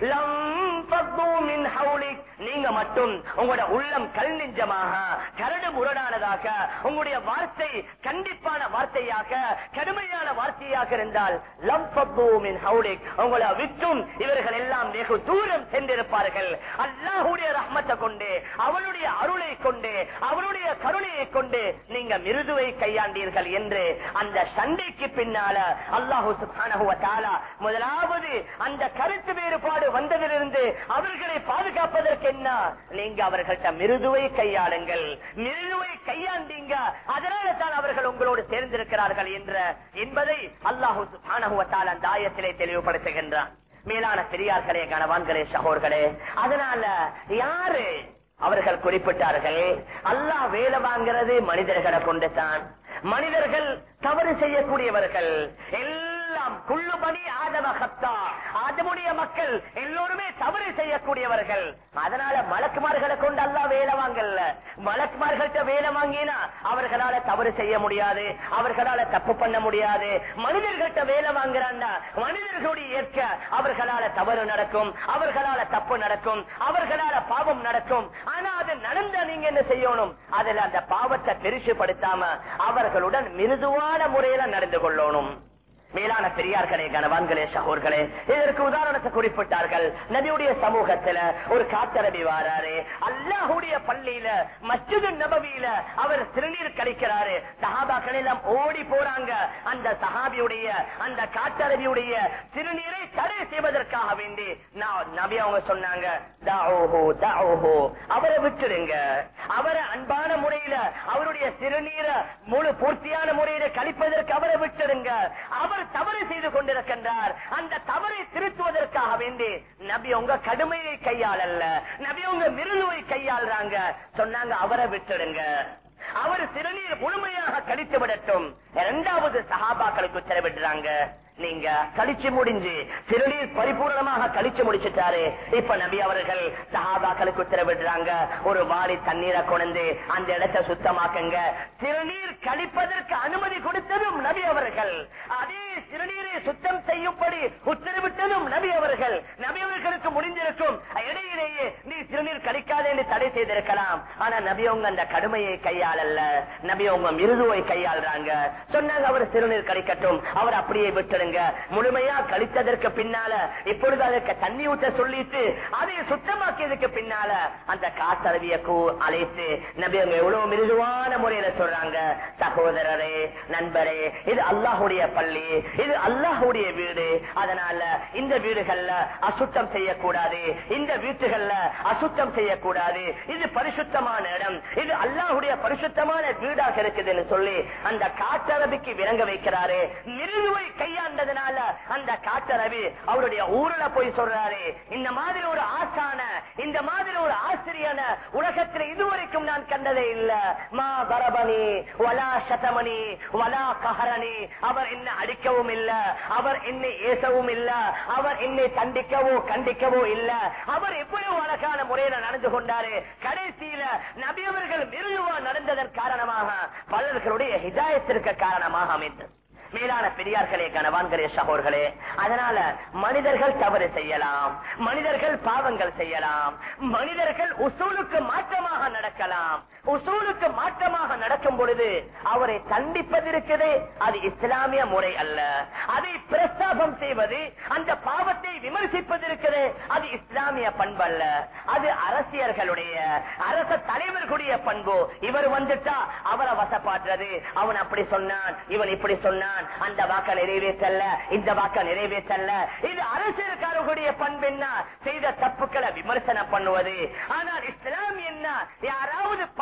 لَانفَضُّوا مِنْ حَوْلِكَ நீங்க மட்டும் உங்களோட உள்ளம் கல் நெஞ்சமாக கரடு முரடானதாக உங்களுடைய வார்த்தை கண்டிப்பான வார்த்தையாக கடுமையான வார்த்தையாக இருந்தால் லம்பூமின் ஹவுலிக் உங்களை விட்டும் இவர்கள் எல்லாம் வெகு தூரம் சென்றிருப்பார்கள் அல்லாஹுடைய ரஹ்மத்தை கொண்டு அவனுடைய அருளை கொண்டு அவனுடைய கருணையை கொண்டு நீங்க மிருதுவை கையாண்டீர்கள் என்று அந்த சண்டைக்கு பின்னால அல்லாஹு சுப்ஹானஹு வ தஆலா முதலாவது அந்த கருத்து வேறுபாடு வந்ததிலிருந்து அவர்களை பாதுகாப்பதற்கு என்ன நீங்க அவர்கள்ட்ட மிருதுவை கையாளுங்கள் மிருதுவை கையாண்டீங்க அதனால தான் அவர்கள் உங்களோடு சேர்ந்திருக்கிறார்கள் என்ற என்பதை அல்லாஹு சுப்ஹானஹு வ தஆலா அந்த ஆயத்திலே தெளிவுபடுத்துகின்றான் மேலான பெரியார்களே கணவான்களே சகோர்களே அதனால யாரு அவர்கள் குறிப்பிட்டார்கள் அல்லாஹ் வேலை வாங்குறது மனிதர்களை கொண்டு தான் மனிதர்கள் தவறு செய்யக்கூடியவர்கள் எல்லாம் குள்ளு பணி ஆதம கத்தா ஆதமுடைய மக்கள் எல்லோருமே தவறு செய்யக்கூடியவர்கள் அதனால மலக்குமார்களை கொண்டு அல்லாஹ் வேலை வாங்கல மலக்குமார்கள்ட்ட வேலை வாங்கினா அவர்களால தவறு செய்ய முடியாது அவர்களால தப்பு பண்ண முடியாது மனிதர்கள்ட்ட வேலை வாங்குறான்னா மனிதர்களுடைய ஏற்க அவர்களால தவறு நடக்கும் அவர்களால தப்பு நடக்கும் அவர்களால பாவம் நடக்கும் ஆனா அது நடந்த நீங்க என்ன செய்யணும் அதுல அந்த பாவத்தை பெருசுப்படுத்தாம அவர்களுடன் மிருதுவான முறையில நடந்து கொள்ளணும் மேலான பெரியார்களே கனவான்களே சகோர்களே இதற்கு உதாரணத்தை குறிப்பிட்டார்கள் நபியுடைய சமூகத்துல ஒரு காத்தரபி வாராரு அல்லாஹுடைய பள்ளியில மஸ்ஜிது நபவியில அவர் திருநீர் கழிக்கிறாரு சஹாபாக்கள் எல்லாம் ஓடி போறாங்க அந்த சஹாபியுடைய அந்த காத்தரபியுடைய திருநீரை தடை செய்வதற்காக வேண்டி நான் நபி அவங்க சொன்னாங்க "தஅூஹு, தஅூஹு." அவரை விட்டுடுங்க அவரை அன்பான முறையில அவருடைய திருநீரை முழு பூர்த்தியான முறையில கழிப்பதற்கு அவரை விட்டுடுங்க அவர் தவறு செய்து கொண்டிருக்கின்றார் அந்த தவறை திருத்துவதற்காக வேண்டி நபி உங்க கடுமையை கையாளல்ல நபி உங்க மிருதுவை கையாளுறாங்க சொன்னாங்க அவரை விட்டுடுங்க அவர் சிறுநீர் முழுமையாக கழித்து விடட்டும் இரண்டாவது சகாபாக்களுக்கு உத்தரவிடுறாங்க நீங்க கழிச்சு முடிஞ்சு சிறுநீர் பரிபூர்ணமாக கழிச்சு முடிச்சுட்டாரு இப்ப நபி அவர்கள் சஹாபாக்களுக்கு உத்தரவிடுறாங்க ஒரு வாரி தண்ணீரை கொண்டு அந்த இடத்தை சுத்தமாக்குங்க சிறுநீர் கழிப்பதற்கு அனுமதி கொடுத்ததும் நபி அவர்கள் அதே சிறுநீரை சுத்தம் செய்யும்படி உத்தரவிட்டதும் நபி அவர்கள் நபி அவர்களுக்கு முடிஞ்சிருக்கும் இடையிலேயே நீ சிறுநீர் கழிக்காதே என்று தடை செய்திருக்கலாம் ஆனா நபி அவங்க அந்த கடுமையை கையாளல்ல நபி அவங்க மிருதுவை கையாளுறாங்க சொன்னாங்க அவர் சிறுநீர் கழிக்கட்டும் அவர் அப்படியே விட்டுடுங்க முழுமையா கழித்ததற்கு பின்னால இப்பொழுது அதற்கு தண்ணி ஊற்ற சொல்லிட்டு அதை சுத்தமாக்கியதுக்கு பின்னால அந்த காத்தரவிய கூ அழைத்து நபி அவங்க எவ்வளவு மிருதுவான முறையில சொல்றாங்க சகோதரரே நண்பரே இது அல்லாஹுடைய பள்ளி இது அல்லாஹுடைய வீடு அதனால இந்த வீடுகள்ல அசுத்தம் செய்யக்கூடாது இந்த வீட்டுகள்ல அசுத்தம் செய்யக்கூடாது இது பரிசுத்தமான இடம் இது அல்லாஹுடைய பரிசுத்தமான வீடாக இருக்குதுன்னு சொல்லி அந்த காற்றரபிக்கு விளங்க வைக்கிறாரு மிருதுவை கையாண்டதுனால அந்த காற்றரவி அவருடைய ஊர்ல போய் சொல்றாரு இந்த மாதிரி ஒரு ஆசான இந்த மாதிரி ஒரு ஆசிரியன உலகத்தில் இதுவரைக்கும் நான் கண்டதே இல்ல மா பரபனி வலா சதமணி வலா கஹரணி அவர் என்ன அடிக்கவும் இல்ல அவர் என்னை ஏசவும் இல்ல அவர் என்னை தண்டிக்கவோ கண்டிக்கவோ இல்ல அவர் எவ்வளவு அழகான முறையில நடந்து கொண்டாரு கடைசியில நபியவர்கள் மிருதுவா நடந்ததன் காரணமாக பலர்களுடைய ஹிதாயத்திற்கு காரணமாக அமைந்தது மேலான பெரியார்களே கனவான்களே சகோர்களே அதனால மனிதர்கள் தவறு செய்யலாம் மனிதர்கள் பாவங்கள் செய்யலாம் மனிதர்கள் உசூலுக்கு மாற்றமாக நடக்கலாம் உசூலுக்கு மாற்றமாக நடக்கும் பொழுது அவரை தண்டிப்பது இருக்குது அது இஸ்லாமிய முறை அல்ல அதை பிரஸ்தாபம் செய்வது அந்த பாவத்தை விமர்சிப்பது இருக்குது அது இஸ்லாமிய பண்பு அல்ல அது அரசியர்களுடைய அரச தலைவர்களுடைய பண்பு இவர் வந்துட்டா அவரை வசப்பாடுறது அவன் அப்படி சொன்னான் இவன் இப்படி சொன்னான் அந்த வாக்க நிறைவேற்றல்ல இந்த வாக்க நிறைவேற்றல்ல இது அரசியல்காரர்களுடைய பண்பு என்ன செய்த தப்புக்களை விமர்சனம் பண்ணுவது ஆனால் இஸ்லாம் என்ன யாராவது பாவம்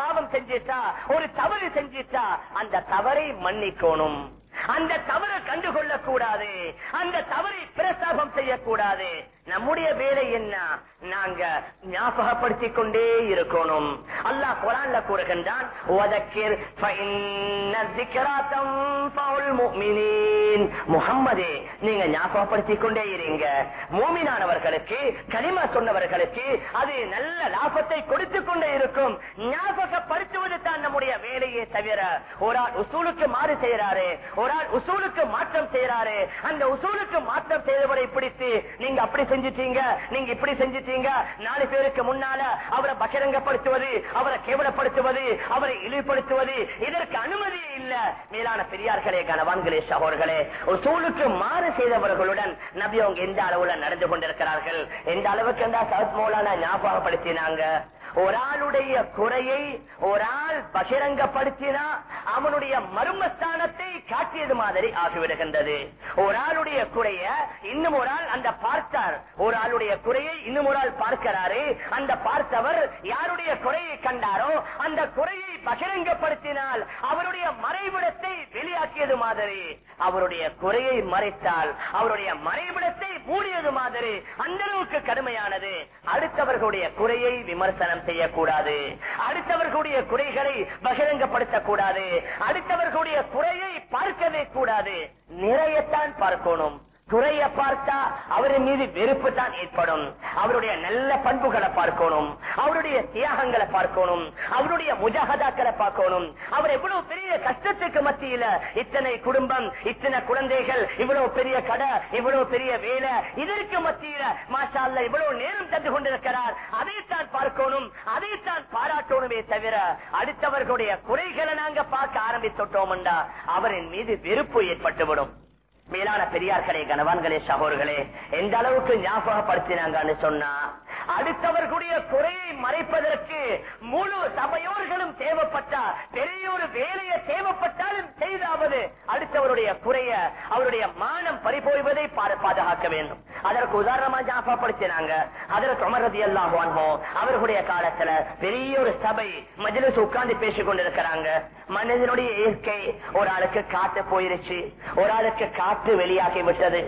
பாவம் செஞ்சிட்டா ஒரு தவறு செஞ்சிட்டா அந்த தவறை மன்னிக்கணும் அந்த தவறை கண்டுகொள்ள கூடாது அந்த தவறை பிரஸ்தாபம் செய்யக்கூடாது நம்முடைய வேலை என்ன நாங்க ஞாபகப்படுத்திக் கொண்டே இருக்கணும் அல்லாஹ் குரான்ல கூறுகின்றான் "வதக்கிர் ஃபஇன்ன ذِكْرَى تَنفَعُ الْمُؤْمِنِينَ." முஹம்மதே நீங்க ஞாபகப்படுத்திக் கொண்டே இருங்க மூமினானவர்களுக்கு கனிமா சொன்னவர்களுக்கு அது நல்ல லாபத்தை கொடுத்துக் கொண்டே இருக்கும் ஞாபகப்படுத்துவது தான் நம்முடைய வேலையே தவிர ஒரு ஆள் உசூலுக்கு மாறு செய்யறாரு ஒரு ஆள் உசூலுக்கு மாற்றம் செய்யறாரு அந்த உசூலுக்கு மாற்றம் செய்தவரை பிடித்து நீங்க அப்படி செஞ்சிட்டீங்க நீங்க இப்படி செஞ்சிட்டீங்க நாலு பேருக்கு முன்னால அவரை பகிரங்கப்படுத்துவது அவரை கேவலப்படுத்துவது அவரை இழிவுபடுத்துவது இதற்கு அனுமதி இல்ல மேலான பெரியார்களே கணவான்களே சகோர்களே ஒரு சூழுக்கு மாறு செய்தவர்களுடன் நபி அவங்க எந்த அளவுல நடந்து கொண்டிருக்கிறார்கள் எந்த அளவுக்கு அந்த சவுத் மௌலான ஞாபகப்படுத்தினாங்க ஒரு ஆளுடைய குறையை ஒரு ஆள் பகிரங்கப்படுத்தினா அவனுடைய மர்மஸ்தானத்தை காட்டியது மாதிரி ஆகிவிடுகின்றது ஒரு ஆளுடைய குறைய இன்னும் ஒரு ஆள் அந்த பார்த்தார் ஒரு ஆளுடைய குறையை இன்னும் ஒரு ஆள் பார்க்கிறாரு அந்த பார்த்தவர் யாருடைய குறையை கண்டாரோ அந்த குறையை பகிரங்கப்படுத்தினால் அவருடைய மறைவிடத்தை வெளியாக்கியது மாதிரி அவருடைய குறையை மறைத்தால் அவருடைய மறைவிடத்தை மூடியது மாதிரி அந்த அளவுக்கு கடுமையானது அடுத்தவர்களுடைய குறையை விமர்சனம் செய்யக்கூடாது அடுத்தவர்களுடைய குறைகளை பகிரங்கப்படுத்தக்கூடாது அடுத்தவர்களுடைய குறையை பார்க்கவே கூடாது நிறையத்தான் பார்க்கணும் குறைய பார்த்தா அவரின் மீது வெறுப்பு தான் ஏற்படும் அவருடைய நல்ல பண்புகளை பார்க்கணும் அவருடைய தியாகங்களை பார்க்கணும் அவருடைய முஜாகதாக்களை பார்க்கணும் அவர் எவ்வளவு பெரிய கஷ்டத்துக்கு மத்தியில இத்தனை குடும்பம் இத்தனை குழந்தைகள் இவ்வளவு பெரிய கடை இவ்வளவு பெரிய வேலை இதற்கு மத்தியில மாஷா அல்லாஹ் இவ்வளவு நேரம் தந்து கொண்டிருக்கிறார் அதைத்தான் பார்க்கணும் அதைத்தான் பாராட்டணுமே தவிர அடுத்தவர்களுடைய குறைகளை நாங்க பார்க்க ஆரம்பித்துட்டோம்டா அவரின் மீது வெறுப்பு ஏற்பட்டுவிடும் மேலான பெரியார்களே கணவான்களே சகோர்களே எந்த அளவுக்கு ஞாபகப்படுத்தினாங்கன்னு சொன்னா அடுத்தவர்களுடைய குறையை மறைப்பதற்கு முழு சபையோர்களும் தேவைப்பட்டா பெரிய ஒரு வேலையை தேவைப்பட்டாலும் செய்தாவது அடுத்தவருடைய குறைய அவருடைய மானம் பறிபோய்வதை பா- பாதுகாக்க வேண்டும் அதற்கு உதாரணமா ஞாபகப்படுத்தினாங்க அதற்கு அமரதி எல்லாம் அவர்களுடைய காலத்துல பெரிய ஒரு சபை மஜிலிஸ் உட்கார்ந்து பேசிக் கொண்டிருக்கிறாங்க மனிதனுடைய இயற்கை ஒரு ஆளுக்கு காத்து போயிருச்சு ஒரு ஆளுக்கு காற்று வெளியாகி விட்டது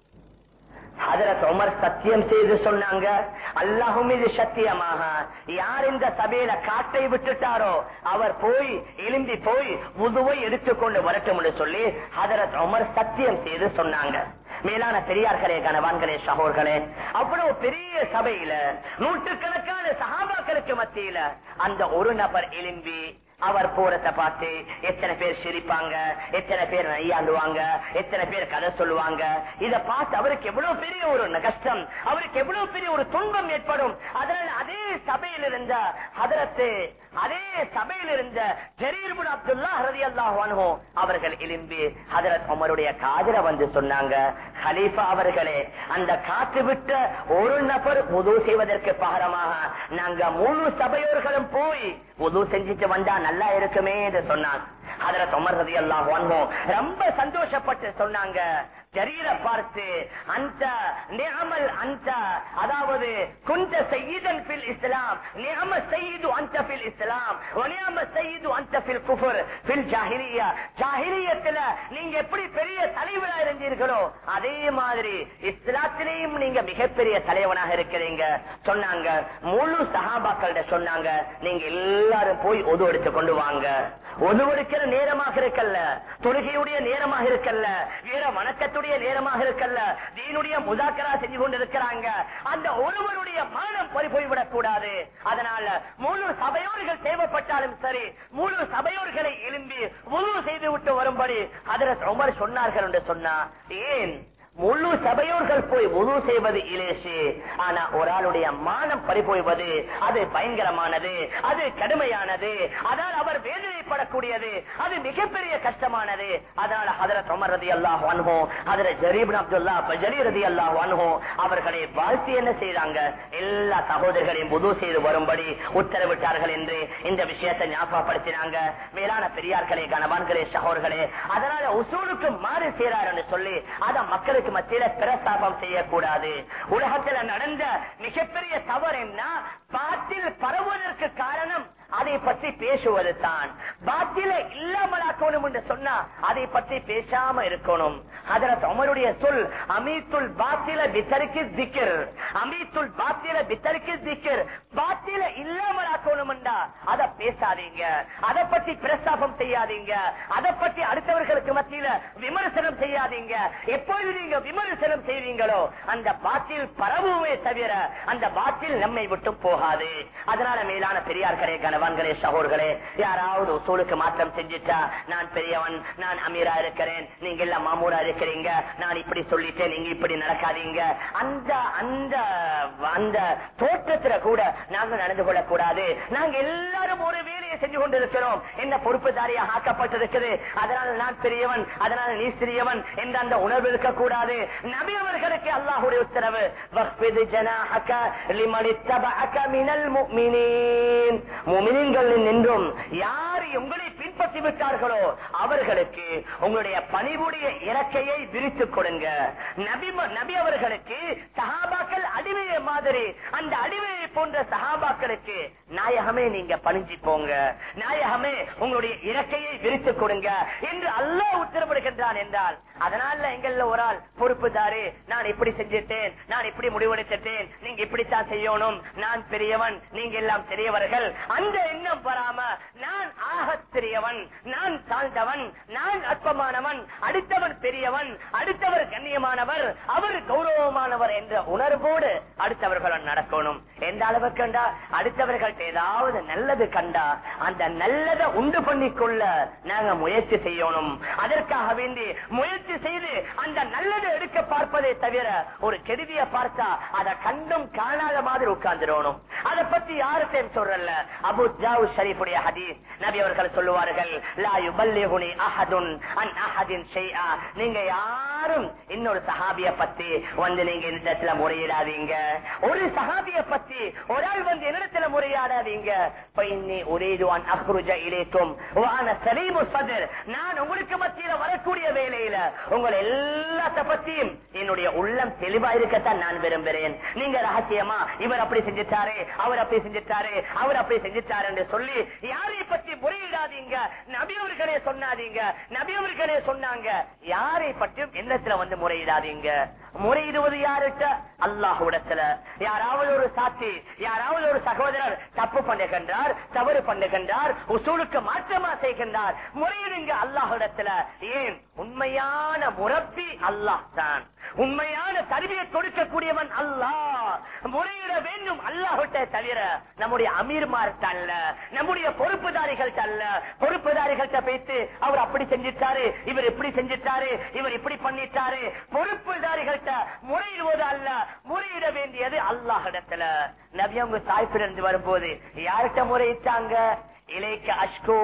ஹதரத் உமர் சத்தியம் செய்து சொன்னாங்க அல்லாஹு மீது சத்தியமாக யார் இந்த சபையில காற்றை விட்டுட்டாரோ அவர் போய் எழும்பி போய் உதுவை எடுத்துக்கொண்டு வரட்டும் என்று சொல்லி ஹதரத் உமர் சத்தியம் செய்து சொன்னாங்க மேலான பெரியார்களே கணவான்களே சகோர்களே அவ்வளவு பெரிய சபையில நூற்றுக்கணக்கான சகாபாக்களுக்கு மத்தியில அந்த ஒரு நபர் எழும்பி அவர் போறத பார்த்து எத்தனை பேர் சிரிப்பாங்க எத்தனை பேர் நையாண்டுவாங்க எத்தனை பேர் கதை சொல்லுவாங்க இத பார்த்து அவருக்கு எவ்வளவு பெரிய ஒரு கஷ்டம் அவருக்கு எவ்வளவு பெரிய ஒரு துன்பம் ஏற்படும் அதனால அதே சபையில் இருந்த ஹதரத்து அதே சபையில் இருந்த ஜரீர்புல் அப்துல்லா ஹரதி அல்லாஹ் அவர்கள் எழும்பி ஹதரத் உமருடைய காதல வந்து சொன்னாங்க ஹலீஃபா அவர்களே அந்த காற்று விட்ட ஒரு நபர் உது செய்வதற்கு பகரமாக நாங்க முழு சபையோர்களும் போய் உது செஞ்சுட்டு வந்தா நல்லா இருக்குமே என்று சொன்னாங்க அதுல தொமர்றது எல்லாம் வாங்குவோம் ரொம்ப சந்தோஷப்பட்டு சொன்னாங்க ஜரீர பார்த்து அந்த நியமல் அந்த அதாவது குந்த செய்யுதன் பில் இஸ்லாம் நியம செய்து அந்த பில் இஸ்லாம் நியம செய்து அந்த பில் குஃபர் பில் ஜாஹிலியா ஜாஹிலியத்துல நீங்க எப்படி பெரிய தலைவரா இருந்தீர்களோ அதே மாதிரி இஸ்லாத்திலேயும் நீங்க மிகப்பெரிய தலைவனாக இருக்கிறீங்க சொன்னாங்க முழு சஹாபாக்கள்கிட்ட சொன்னாங்க நீங்க எல்லாரும் போய் ஒது எடுத்து கொண்டு வாங்க ஒதுவெடுக்கிற நேரமாக இருக்கல்ல தொழுகையுடைய நேரமாக இருக்கல்ல வேற வணக்கத்துடைய நேரமாக இருக்கல்ல தீனுடைய முதாக்கரா செஞ்சு கொண்டிருக்கிறாங்க அந்த ஒருவருடைய மனம் பறி போய்விடக் கூடாது அதனால முழு சபையோர்கள் தேவைப்பட்டாலும் சரி முழு சபையோர்களை எழும்பி உதவு செய்து விட்டு வரும்படி அதில் உமர் சொன்னார்கள் என்று சொன்னா ஏன் முழு சபையோர்கள் போய் உது செய்வது இலேசு ஆனா ஒரு ஆளுடைய மானம் பறிபோய்வது அது பயங்கரமானது அது கடுமையானது அதனால் அவர் வேதனைப்படக்கூடியது அது மிகப்பெரிய கஷ்டமானது அதனால ஹதரத் உமர் ரதி அல்லாஹ் அனுபவம் ஹதரத் ஜரீப் அப்துல்லா ஜரி ரதி அல்லாஹ் அனுபவம் அவர்களை வாழ்த்தி என்ன செய்தாங்க எல்லா சகோதரர்களையும் உது செய்து வரும்படி உத்தரவிட்டார்கள் என்று இந்த விஷயத்தை ஞாபகப்படுத்தினாங்க மேலான பெரியார்களே கணவான்களே சகோதர்களே அதனால உசூலுக்கு மாறு செய்றார் என்று சொல்லி அத மக்களுக்கு மத்தியில பிரஸ்தாபம் செய்யக்கூடாது உலகத்துல நடந்த மிகப்பெரிய தவறு என்ன பாட்டில் பரவுவதற்கு காரணம் அதை பற்றி பேசுவது தான் பாத்தில இல்லாமலாக்கணும் என்று சொன்னா அதை பற்றி பேசாம இருக்கணும் அதற்கு அமருடைய சொல் அமீத்துல் பாத்தில பித்தருக்கு திக்கர் அமீத்துல் பாத்தில பித்தருக்கு திக்கர் பாத்தில இல்லாமலாக்கணும் அதை பேசாதீங்க அதை பற்றி பிரஸ்தாபம் செய்யாதீங்க அதை பற்றி அடுத்தவர்களுக்கு மத்தியில விமர்சனம் செய்யாதீங்க எப்பொழுது நீங்க விமர்சனம் செய்வீங்களோ அந்த பாத்தில் பரவுமே தவிர அந்த பாத்தில் நம்மை விட்டு போகாது அதனால மேலான பெரியார்களே கணவான்களே சகோர்களே யாராவது உசூலுக்கு மாற்றம் செஞ்சுட்டா நான் பெரியவன் நான் அமீரா இருக்கிறேன் நீங்க எல்லாம் மாமூரா இருக்கிறீங்க நான் இப்படி சொல்லிட்டேன் நீங்க இப்படி நடக்காதீங்க அந்த அந்த அந்த தோற்றத்துல கூட நாங்க நடந்து கொள்ளக்கூடாது நாங்க எல்லாரும் ஒரு வேலையை செஞ்சு கொண்டிருக்கிறோம் என்ன பொறுப்புதாரியாக ஆக்கப்பட்டிருக்குது அதனால் நான் பெரியவன் அதனால நீ சிறியவன் என்ற அந்த உணர்வு இருக்கக்கூடாது நபி அவர்களுக்கு அல்லாஹுடைய உத்தரவு வஃபிது ஜனாஹக லிமன் இத்தபஅக மினல் முஃமினீன் முஃமினீன்களில் நின்றும் யார் உங்களை பின்பற்றி விட்டார்களோ அவர்களுக்கு உங்களுடைய பணிவுடைய இறக்கையை விரித்துக் கொடுங்க நபி நபி அவர்களுக்கு சஹாபாக்கள் அடிமையை மாதிரி அந்த அடிமையை போன்ற சஹாபாக்களுக்கு நாயகமே நீங்க பணிஞ்சு போங்க நாயகமே உங்களுடைய இறக்கையை விரித்துக் கொடுங்க என்று அல்லாஹ் உத்தரவிடுகின்றான் என்றால் அதனால எங்கள்ல ஒரு ஆள் பொறுப்புதாரு நான் இப்படி செஞ்சிட்டேன் நான் இப்படி முடிவெடுத்துட்டேன் நீங்க இப்படித்தான் செய்யணும் நான் பெரியவன் நீங்க எல்லாம் பெரியவர்கள் அந்த எண்ணம் வராம நான் ஆக பெரியவன் நான் தாழ்ந்தவன் நான் அற்பமானவன் அடுத்தவன் பெரியவன் அடுத்தவர் கண்ணியமானவர் அவர் கௌரவமானவர் என்ற உணர்வோடு அடுத்தவர்கள் நடக்கணும் எந்த அளவுக்கு கண்டா அடுத்தவர்கள்ட்ட ஏதாவது நல்லது கண்டா அந்த நல்லதை உண்டு பண்ணிக்கொள்ள நாங்க முயற்சி செய்யணும் அதற்காக வேண்டி முயற்சி செய்து அந்த நல்லதை எடுக்க பார்ப்பதை தவிர ஒரு கெடுதிய பார்த்தா அதை கண்டும் காணாத மாதிரி உட்கார்ந்துடணும் அதை பத்தி யாருக்கையும் சொல்றல அபு ஜாவு ஷரீஃபுடைய ஹதீஸ் நபி அவர்கள் சொல்லுவார்கள் லா யுபல்லிகுனி அஹதுன் அன் அஹதின் ஷைஆ நீங்க யாரும் இன்னொரு சஹாபிய பத்தி வந்து நீங்க இந்த இடத்துல முறையிடாதீங்க ஒரு சஹாபிய பத்தி ஒரு ஆள் வந்து என்னிடத்துல முறையாடாதீங்க பைன்னி உரீது அன் அஹ்ருஜ இலைக்கும் வான சலீமு சதர் நான் உங்களுக்கு மத்தியில வரக்கூடிய வேலையில உங்களை எல்லாத்த பத்தியும் என்னுடைய உள்ளம் தெளிவா இருக்கத்தான் நான் விரும்புகிறேன் நீங்க ரகசியமா இவர் அப்படி செஞ்சிட்டாரு அவர் அப்படி செஞ்சிட்டாரு அவர் அப்படி செஞ்சிட்டாரு என்று சொல்லி யாரை பத்தி முறையிடாதீங்க நபியவர்களே சொன்னாதீங்க நபியவர்களே சொன்னாங்க யாரை பற்றியும் எண்ணத்துல வந்து முறையிடாதீங்க முறையிடுவது யாருட்ட அல்லாஹுடத்துல யாராவது ஒரு சாட்சி யாராவது ஒரு சகோதரர் தப்பு பண்ணுகின்றார் தவறு பண்ணுகின்றார் உசூலுக்கு மாற்றமா செய்கின்றார் முறையிடுங்க அல்லாஹுடத்துல ஏன் உண்மையான முரப்பி அல்லாஹ் தான் உண்மையான கருவியை கொடுக்கக்கூடியவன் அல்லாஹ் முறையிட வேண்டும் அல்லாஹ்விட்ட தவிர நம்முடைய அமீர்மார்ட்ட அல்ல நம்முடைய பொறுப்புதாரிகள் அல்ல பொறுப்புதாரிகள்ட்ட பேசி அவர் அப்படி செஞ்சிட்டாரு இவர் இப்படி செஞ்சிட்டாரு இவர் இப்படி பண்ணிட்டாரு பொறுப்புதாரிகள்ட்ட முறையிடுவது அல்ல முறையிட வேண்டியது அல்லாஹிடத்துல நபி அவங்க தாய்ப்பிலிருந்து வரும்போது யார்கிட்ட முறையிட்டாங்க இலைக்கு அஷ்கோ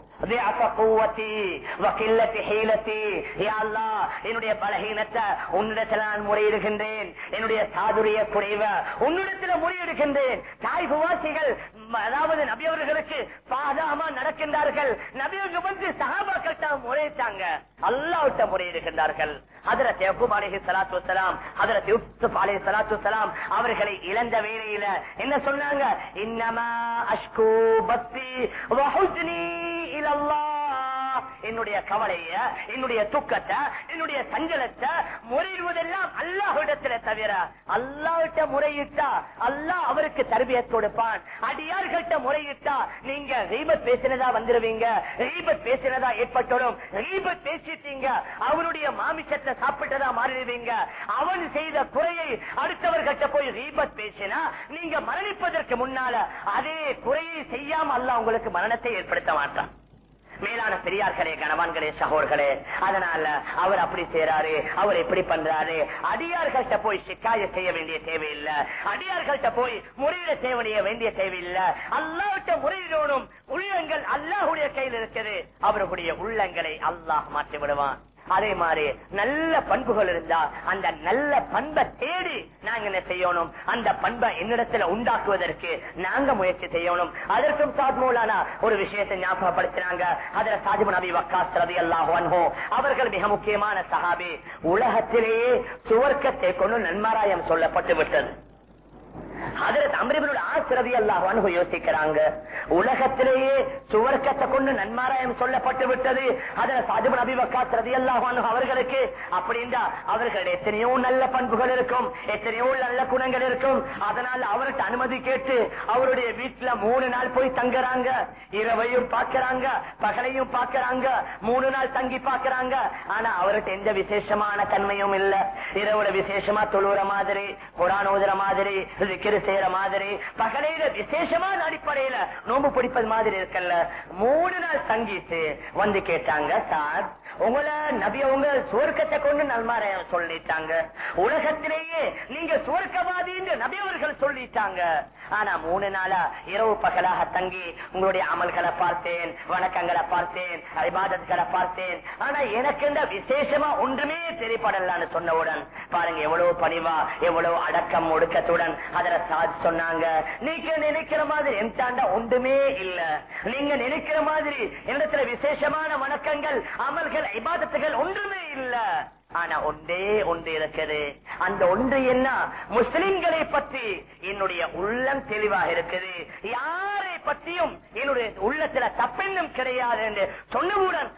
ضعف قوتي وقلة حيلتي يا الله என்னுடைய பலகீனத்தை உன்னிடத்தில் நான் முறையிடுகின்றேன் என்னுடைய சாதுரிய குறைவ உன்னிடத்தில் முறையிடுகின்றேன் தாய் குவாசிகள் அதாவது நபி அவர்களுக்கு பாதாமா நடக்கின்றார்கள் நபியவர்கள் வந்து சகாபாக்கள்கிட்ட முறையிட்டாங்க அல்லாவிட்ட முறையிடுகின்றார்கள் ஹதரத் யக்கூப் அலைஹி ஸலாத்து வஸலாம் ஹதரத் யூசுப் அலைஹி ஸலாத்து வஸலாம் அவர்களை இழந்த வேளையில என்ன சொன்னாங்க இன்னமா அஷ்கு பத்தி வ ஹுஸ்னி இலல்லாஹ் என்னுடைய கவலைய என்னுடைய துக்கத்தை என்னுடைய சஞ்சலத்தை முறையிடுவதெல்லாம் அல்லாஹ்விடத்துல தவிர அல்லாஹ்விட்ட முறையிட்டா அல்லாஹ் அவருக்கு தர்பியத் கொடுப்பான் அடியார்கள்ட்ட முறையிட்டா நீங்க ரீபத் பேசினதா வந்துருவீங்க ரீபத் பேசினதா ஏற்பட்டுடும் ரீபத் பேசிட்டீங்க அவனுடைய மாமிசத்தை சாப்பிட்டதா மாறிடுவீங்க அவன் செய்த குறையை அடுத்தவர்கிட்ட போய் ரீபத் பேசினா நீங்க மரணிப்பதற்கு முன்னால அதே குறையை செய்யாம அல்லாஹ் உங்களுக்கு மரணத்தை ஏற்படுத்த மாட்டான் மேலான பெரியார்களே கணவான்களே சகோர்களே அதனால அவர் அப்படி செய்யறாரு அவர் எப்படி பண்றாரு அடியார்கள்ட்ட போய் சிக்காய செய்ய வேண்டிய தேவையில்லை அடியார்கள்ட்ட போய் முறையிட செய்ய வேண்டிய தேவையில்லை அல்லாவிட்ட முறையிடணும் உள்ளங்கள் அல்லாஹுடைய கையில் இருக்குது அவர்களுடைய உள்ளங்களை அல்லாஹ் மாற்றி விடுவான் அதே மாதிரி நல்ல பண்புகள் இருந்தா அந்த நல்ல பண்பை தேடி நாங்க என்ன செய்யணும் அந்த பண்பை என்னிடத்துல உண்டாக்குவதற்கு நாங்க முயற்சி செய்யணும் அதற்கும் சாத்மூலான ஒரு விஷயத்தை ஞாபகப்படுத்தினாங்க அதுல சாதிபு நபி வக்காஸ் ரதி அல்லாஹ் அவர்கள் மிக முக்கியமான சஹாபி உலகத்திலேயே சுவர்க்கத்தை கொண்டு நன்மாராயம் சொல்லப்பட்டு விட்டது ஹதரத் அம்ரிபனுடைய ஆசிரதி அல்லாஹ் யோசிக்கிறாங்க உலகத்திலேயே சுவர்க்கத்தை கொண்டு நன்மாராயம் சொல்லப்பட்டு விட்டது அதில் சாஜிபன் அபிவக்காத் ரதி அல்லாஹ் அவர்களுக்கு அப்படின்னா அவர்கள் எத்தனையோ நல்ல பண்புகள் இருக்கும் எத்தனையோ நல்ல குணங்கள் இருக்கும் அதனால் அவர்கிட்ட அனுமதி கேட்டு அவருடைய வீட்டுல மூணு நாள் போய் தங்குறாங்க இரவையும் பார்க்கறாங்க பகலையும் பார்க்கறாங்க மூணு நாள் தங்கி பார்க்கறாங்க ஆனா அவர்கிட்ட எந்த விசேஷமான தன்மையும் இல்ல இரவுல விசேஷமா தொழுற மாதிரி குரான் ஓதுற மாதிரி திக்ரு செய்யற மாதிரி பகலையில விசேஷமான அடிப்படையில நோம்பு பிடிப்பது மாதிரி இருக்கல்ல மூணு நாள் தங்கிட்டு வந்து கேட்டாங்க சார் உங்களை நபி உங்க சுவர்க்கத்தை கொண்டு நல்மாராயம் சொல்லிட்டாங்க உலகத்திலேயே நீங்க சுவர்க்கவாதி என்று நபி அவர்கள் சொல்லிட்டாங்க ஆனா மூணு நாளா இரவு பகலாக தங்கி உங்களுடைய அமல்களை பார்த்தேன் வணக்கங்களை பார்த்தேன் ஐபாதத்களை பார்த்தேன் ஆனா எனக்கு இந்த விசேஷமா ஒன்றுமே தெரியப்படலான்னு சொன்னவுடன் பாருங்க எவ்வளவு பணிவா எவ்வளவு அடக்கம் ஒடுக்கத்துடன் அதுல சாதி சொன்னாங்க நீங்க நினைக்கிற மாதிரி எந்தாண்டா ஒன்றுமே இல்ல நீங்க நினைக்கிற மாதிரி என்னிடத்துல விசேஷமான வணக்கங்கள் அமல்கள் ஐபாதத்துகள் ஒன்றுமே இல்ல ஆனா ஒன்றே ஒன்று இருக்குது அந்த ஒன்று என்ன முஸ்லிம்களை பற்றி என்னுடைய உள்ளம் தெளிவாக இருக்குது யாரை பற்றியும் என்னுடைய உள்ளத்துல தப்பெண்ணம் கிடையாது என்று சொன்னவுடன்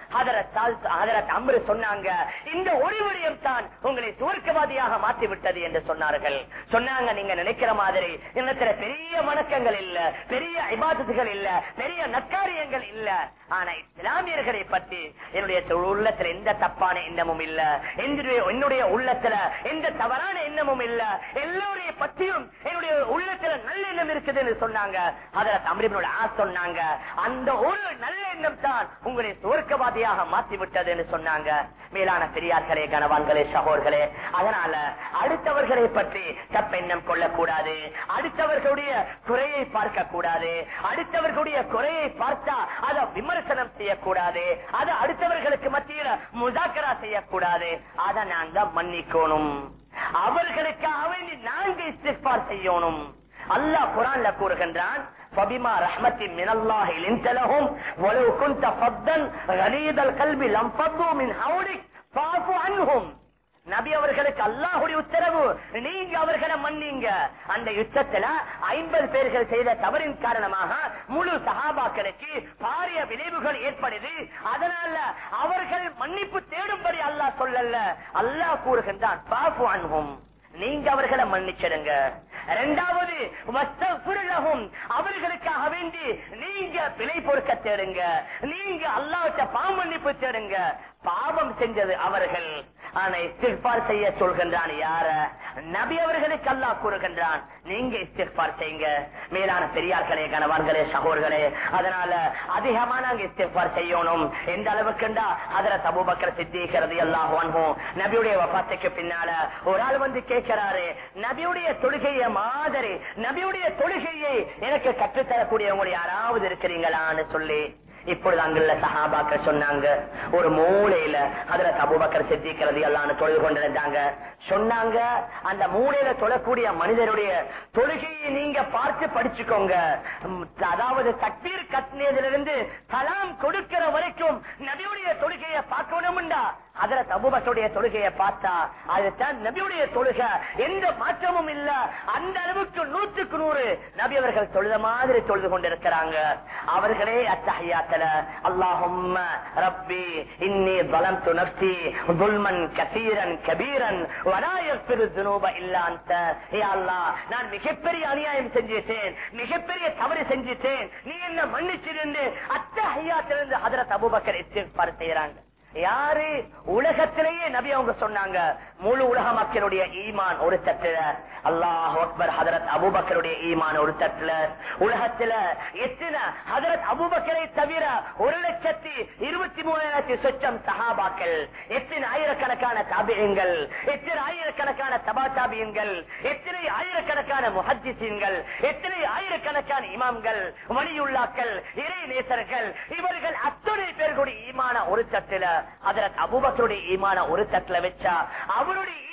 அதரத் அம்பரு சொன்னாங்க இந்த ஒரு விடயம் தான் உங்களை சுவர்க்கவாதியாக மாற்றி விட்டது என்று சொன்னார்கள் சொன்னாங்க நீங்க நினைக்கிற மாதிரி என்னத்துல பெரிய வணக்கங்கள் இல்ல பெரிய இபாதத்துகள் இல்ல பெரிய நற்காரியங்கள் இல்ல ஆனா இஸ்லாமியர்களை பற்றி என்னுடைய உள்ளத்துல எந்த தப்பான எண்ணமும் இல்ல என்னுடைய- என்னுடைய உள்ளத்துல எந்த தவறான எண்ணமும் இல்ல எல்லோரைய பற்றியும் என்னுடைய உள்ளத்துல நல்ல எண்ணம் இருக்குது என்று சொன்னாங்க அதுல தமிழனோட ஆ சொன்னாங்க அந்த ஒரு நல்ல எண்ணம் தான் உங்களை சுவர்க்கவாதியாக மாற்றி விட்டது என்று சொன்னாங்க மேலான பெரியார்களே கனவான்களே சகோர்களே அதனால அடுத்தவர்களை பற்றி தப்பெண்ணம் கொள்ளக்கூடாது அடுத்தவர்களுடைய குறையை பார்க்க கூடாது அடுத்தவர்களுடைய குறையை பார்த்தா அதை விமர்சனம் செய்யக்கூடாது அதை அடுத்தவர்களுக்கு மத்தியில முதாக்கரா செய்யக்கூடாது அதை நாங்க மன்னிக்கணும் அவர்களுக்காக வேண்டி நாங்க இஸ்திஃபார் செய்யணும் அல்லாஹ் குரான்ல கூறுகின்றான் فبما رحمة من الله لنت لهم ولو كنت فظا غليظ القلب لانفضوا من حولك فاعف عنهم நபி அவர்களுக்கு அல்லாஹுடைய உத்தரவு நீங்க அவர்களை மன்னிங்க அந்த யுத்தத்துல ஐம்பது பேர்கள் செய்த தவறின் காரணமாக முழு சகாபாக்களுக்கு பாரிய விளைவுகள் ஏற்படுது அதனால அவர்கள் மன்னிப்பு தேடும்படி அல்லாஹ் சொல்லல அல்லாஹ் கூறுகின்றான் பாப்பு அன்பும் நீங்க அவர்களை மன்னிச்சிடுங்க இரண்டாவது வஸ்தகுருலகும் அவர்களுக்காக வேண்டி நீங்க பிழை பொறுக்க தேடுங்க நீங்க அல்லாஹ்ட்ட பாவ மன்னிப்பு தேடுங்க பாவம் செஞ்சது அவர்கள் ஆனா இஸ்திஃபார் செய்ய சொல்கின்றான் யார நபி அவர்களுக்கு அல்லாஹ் கூறுகின்றான் நீங்க இஸ்திஃபார் செய்யுங்க மேலான பெரியார்களே கணவான்களே சகோர்களே அதனால அதிகமா நாங்க இஸ்திஃபார் செய்யணும் எந்த அளவுக்குண்டா அதுல தபுபக்கர் சித்திக்கிறது எல்லாம் வாங்குவோம் நபியுடைய வபாத்துக்கு பின்னால ஒரு ஆள் வந்து கேட்கிறாரு நபியுடைய தொழுகைய மாதிரி நபியுடைய தொழுகையை எனக்கு கற்றுத்தரக்கூடியவங்க யாராவது இருக்கிறீங்களான்னு சொல்லி இப்பொழுது அங்குள்ள சஹாபாக்கள் சொன்னாங்க ஒரு மூலையில அதுல தபுபக்கர் சித்திக்கிறது எல்லாம் தொழுது கொண்டிருந்தாங்க சொன்னாங்க அந்த மூலையில தொழக்கூடிய மனிதருடைய தொழுகையை நீங்க பார்த்து படிச்சுக்கோங்க உம், அதாவது தக்பீர் கட்டினதிலிருந்து கலாம் கொடுக்கிற வரைக்கும் நபியுடைய தொழுகையை பார்க்கணும்டா அதுல தபுபக்கருடைய தொழுகையை பார்த்தா அதுதான் நபியுடைய தொழுகை எந்த மாற்றமும் இல்ல அந்த அளவுக்கு நூற்றுக்கு நூறு நபி அவர்கள் தொழுத மாதிரி தொழுது கொண்டிருக்கிறாங்க அவர்களே அத்தஹியாத்துல அல்லாஹும்ம ரப்பி இன்னி ظلمت نفسي ظلما كثيرا كبيرا ولا يغفر الذنوب الا انت يا الله நான் மிகப்பெரிய அநியாயம் செஞ்சிட்டேன் மிகப்பெரிய தவறு செஞ்சிட்டேன் நீ என்ன மன்னிச்சிருந்து அத்தஹியாத்திலிருந்து ஹதரத் அபூபக்கர் இஸ்திக்பார் செய்யறாங்க யாரு உலகத்திலேயே நபி அவங்க சொன்னாங்க முழு உலக மக்களுடைய ஈமான் ஒரு தட்டுல அல்லாஹ் அக்பர் ஹதரத் அபூபக்கருடைய ஈமான் ஒரு தட்டுல உலகத்துல எத்தனை ஹதரத் அபூபக்கரை தவிர ஒரு லட்சத்தி இருபத்தி மூணாயிரத்தி சொச்சம் சஹாபாக்கள் எத்தனை ஆயிரக்கணக்கான தாபியங்கள் எத்தனை ஆயிரக்கணக்கான தபா தாபியங்கள் எத்தனை ஆயிரக்கணக்கான முஹத்திசீன்கள் எத்தனை ஆயிரக்கணக்கான இமாம்கள் வலியுள்ளாக்கள் இறை நேசர்கள் இவர்கள் அத்தனை பேர்களுடைய ஈமான ஒரு தட்டுல ஹதரத் அபூபக்கருடைய ஈமான ஒரு தட்டுல வச்சா அவருடைய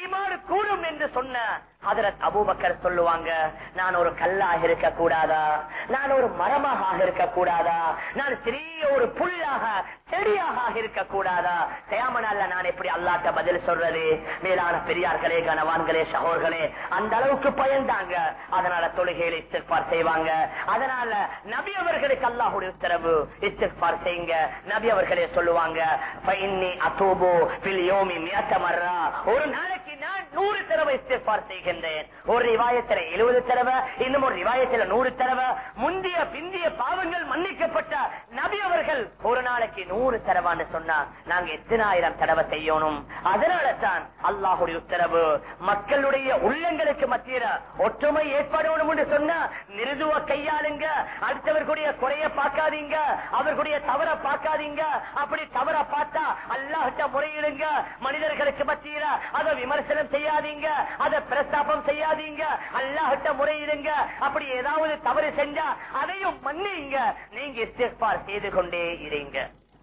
ஈமான் கூடும் என்று சொன்ன ஹதரத் அபூபக்கர் சொல்லுவாங்க நான் ஒரு கல்லாக இருக்க கூடாதா நான் ஒரு மரமாக இருக்க கூடாதா நான் சிறிய ஒரு புல்லாக செடியாக இருக்க கூடாதா தயாமனால நான் எப்படி அல்லாட்ட பதில் சொல்றது மேலான பெரியார்களே கனவான்களே சகோர்களே அந்த அளவுக்கு பயந்தாங்க அதனால தொழுகையில இஸ்திஃபார் செய்வாங்க அதனால நபி அவர்களுக்கு அல்லாஹுடைய உத்தரவு இஸ்திஃபார் செய்யுங்க நபி அவர்களே சொல்லுவாங்க "ஃபைன்னி அதூபு ஃபில் யௌமி மியத்த மர்ரா." ஒரு நாளைக்கு நான் நூறு தடவை இஸ்திஃபார் செய்கின்றேன் ஒரு ரிவாயத்துல எழுபது தடவை இன்னும் ஒரு ரிவாயத்துல நூறு தடவை முந்திய பிந்திய பாவங்கள் மன்னிக்கப்பட்ட நபி அவர்கள் ஒரு நாளைக்கு நூறு தடவான்னு சொன்னா நாங்க எத்தனாயிரம் தடவை செய்யணும் அதனால தான் அல்லாஹுடைய உத்தரவு மக்களுடைய உள்ளங்களுக்கு மத்தியில ஒற்றுமை ஏற்படணும் என்று சொன்னா நிருதுவ கையாளுங்க அடுத்தவர்களுடைய குறைய பார்க்காதீங்க அவர்களுடைய தவற பார்க்காதீங்க அப்படி தவற பார்த்தா அல்லாஹ்ட்ட முறையிடுங்க மனிதர்களுக்கு மத்தியில அதை விமர்சனம் செய்யாதீங்க அதை பிரஸ்தாபம் செய்யாதீங்க அல்லாஹ்ட்ட முறையிடுங்க அப்படி ஏதாவது தவறு செஞ்சா அதையும் மன்னிங்க நீங்க இஸ்திஃபார் செய்து கொண்டே இருங்க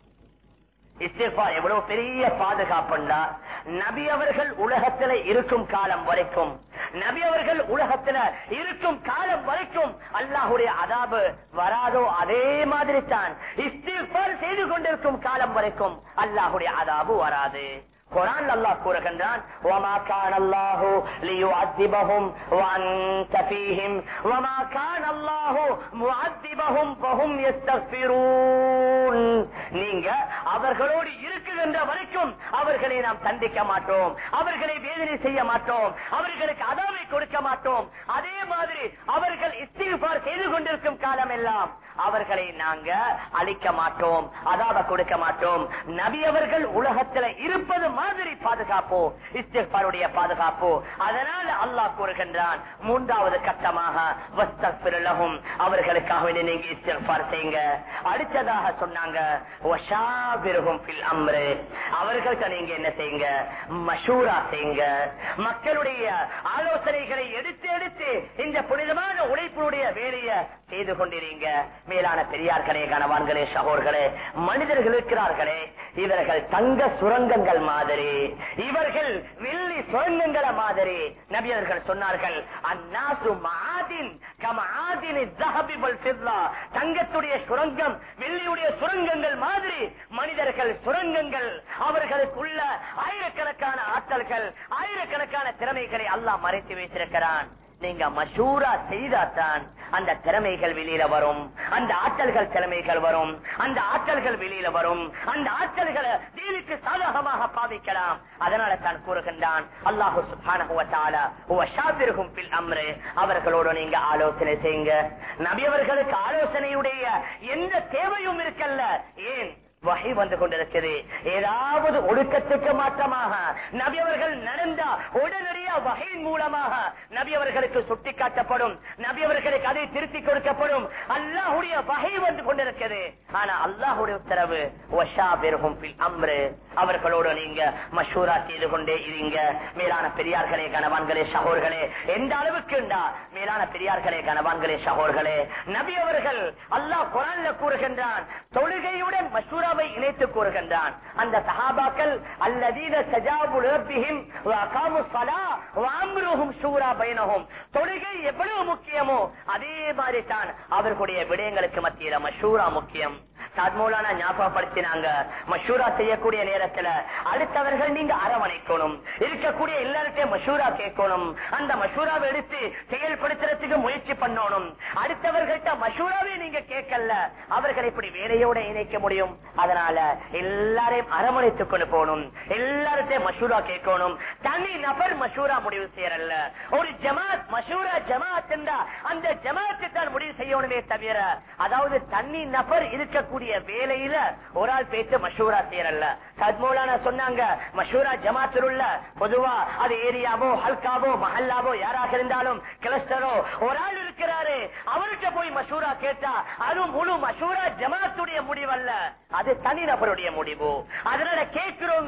இஸ்திஃபார் எவ்வளவு பெரிய பாதுகாப்புண்டா நபி அவர்கள் உலகத்துல இருக்கும் காலம் வரைக்கும் நபி அவர்கள் உலகத்துல இருக்கும் காலம் வரைக்கும் அல்லாஹுடைய அதாபு வராதோ அதே மாதிரி தான் இஸ்திஃபார் செய்து கொண்டிருக்கும் காலம் வரைக்கும் அல்லாஹுடைய அதாபு வராது குரான் அல்லாஹ் கூறுகின்றான் وَمَا كَانَ اللَّهُ لِيُعَذِّبَهُمْ وَأَنْتَ فِيهِمْ وَمَا كَانَ اللَّهُ مُعَذِّبَهُمْ وَهُمْ يَسْتَغْفِرُونَ நீங்க அவர்களோடு இருக்குகின்ற வரைக்கும் அவர்களை நாம் தண்டிக்க மாட்டோம் அவர்களை வேதனை செய்ய மாட்டோம் அவர்களுக்கு அதாவை கொடுக்க மாட்டோம் அதே மாதிரி அவர்கள் இஸ்திஃபார் செய்து கொண்டிருக்கும் காலம் எல்லாம் அவர்களை நாங்க அழிக்க மாட்டோம் அதாவ கொடுக்க மாட்டோம் நபி அவர்கள் உலகத்துல இருப்பது மாதிரி பாதுகாப்போ இஸ்திஃபாருடைய பாதுகாப்பு அதனால அல்லாஹ் கூறுகின்றான் மூன்றாவது கட்டமாக வஸ்தக்பிருலகும் அவர்களுக்காக வேண்டி நீங்க இஸ்திஃபார் செய்யுங்க அடுத்ததாக சொன்னாங்க வஷாபிருகும் ஃபில் அம்ரு அவர்களுக்கு நீங்க என்ன செய்யுங்க மஷூரா செய்யுங்க மக்களுடைய ஆலோசனைகளை எடுத்து எடுத்து இந்த புனிதமான உழைப்பினுடைய வேலையை செய்து கொண்டிருங்க மேலான பெரியார்களே கணவான்களே சகோர்களே மனிதர்கள் இருக்கிறார்களே இவர்கள் தங்க சுரங்கங்கள் மாதிரி இவர்கள் வெள்ளி சுரங்கங்கள மாதிரி நபியர்கள் சொன்னார்கள் அந்நாசு மாதின் கம ஆதினி ஜஹபி வல் ஃபில்லா. தங்கத்துடைய சுரங்கம் வெள்ளியுடைய சுரங்கங்கள் மாதிரி மனிதர்கள் சுரங்கங்கள் அவர்களுக்குள்ள ஆயிரக்கணக்கான ஆற்றல்கள் ஆயிரக்கணக்கான திறமைகளை அல்லாஹ் மறைத்து வைத்திருக்கிறான் நீங்க மஷூரா செய்தாதான் அந்த திறமைகள் வெளியில வரும் அந்த ஆற்றல்கள் திறமைகள் வரும் அந்த ஆற்றல்கள் வெளியில வரும் அந்த ஆற்றல்களை தீனுக்கு சாதகமாக பாவிக்கலாம் அதனால தான் கூறுகின்றான் அல்லாஹு சுப்ஹானஹு வ தஆலா ஹுவ ஷாபிருஹும் ஃபில் அம்ரு அவர்களோடு நீங்க ஆலோசனை செய்யுங்க நபி அவர்களுக்கு ஆலோசனையுடைய எந்த தேவையும் இருக்கல்ல ஏன் வகை வந்து கொண்டிருக்கிறது ஏதாவது ஒடுக்கத்துக்கு மாற்றமாக நபி அவர்கள் நடந்தா உடனடியாக வகையின் மூலமாக நபி அவர்களுக்கு சுட்டிக்காட்டப்படும் நபி அவர்களுக்கு அதை திருத்தி கொடுக்கப்படும் அல்லாஹுடைய வகை வந்து கொண்டிருக்கிறது ஆனா அல்லாஹுடைய உத்தரவு வஷாபிருஹும் ஃபில் அம்ரு அவர்களோடு நீங்க மஷூரா செய்து கொண்டே இருங்க மேலான பெரியார்களே கணவான்களே சகோர்களே எந்த அளவுக்குண்டா மேலான பெரியார்களே கணவான்களே சகோர்களே நபி அவர்கள் அல்லாஹ் குரான்ல கூறுகின்றான் தொழுகையுடன் மஷூராவை இணைத்து கூறுகின்றான் அந்த சஹாபாக்கள் அல்லதீன சஜாபு ரப்பிஹிம் வ அகாமு ஸலா வ அம்ருஹும் ஷூரா பைனஹும் தொழுகை எவ்வளவு முக்கியமோ அதே மாதிரி தான் அவர்களுடைய விடயங்களுக்கு மத்தியில மஷூரா முக்கியம் சாத்மூலான ஞாபகப்படுத்தினாங்க மஷூரா செய்யக்கூடிய நேரத்துல அடுத்தவர்கள் நீங்க அரவணைக்கணும் இருக்கக்கூடிய எல்லார்ட்டையும் மஷூரா கேட்கணும் அந்த மஷூராவை எடுத்து செயல்படுத்துறதுக்கு முயற்சி பண்ணணும் அடுத்தவர்கள்ட்ட மஷூராவே நீங்க கேட்கல அவர்கள் இப்படி வேலையோட இணைக்க முடியும் அதனால எல்லாரையும் அரவணைத்துக் கொண்டு போகணும் எல்லார்ட்டையும் மஷூரா கேட்கணும் தனி நபர் மஷூரா முடிவு செய்யறல்ல ஒரு ஜமாத் மஷூரா ஜமாத் என்றா அந்த ஜமாத்து தான் முடிவு செய்யணுமே தவிர அதாவது தனி நபர் இருக்கக்கூடிய வேலையில ஒரு ஆள் பேச்சு மஷூரா செய்யறல்ல சத்மூலான சொன்னாங்க மஷூரா ஜமாத்தில் உள்ள பொதுவா அது ஏரியாவோ ஹல்காவோ மஹல்லாவோ யாராக இருந்தாலும் கிளஸ்டரோ ஒரு ஆள் இருக்கிறாரு அவர்கிட்ட போய் மஷூரா கேட்டா அது முழு மஷூரா ஜமாத்துடைய முடிவல்ல அது தனி நபருடைய முடிவு அதனால கேட்கிறவங்களும்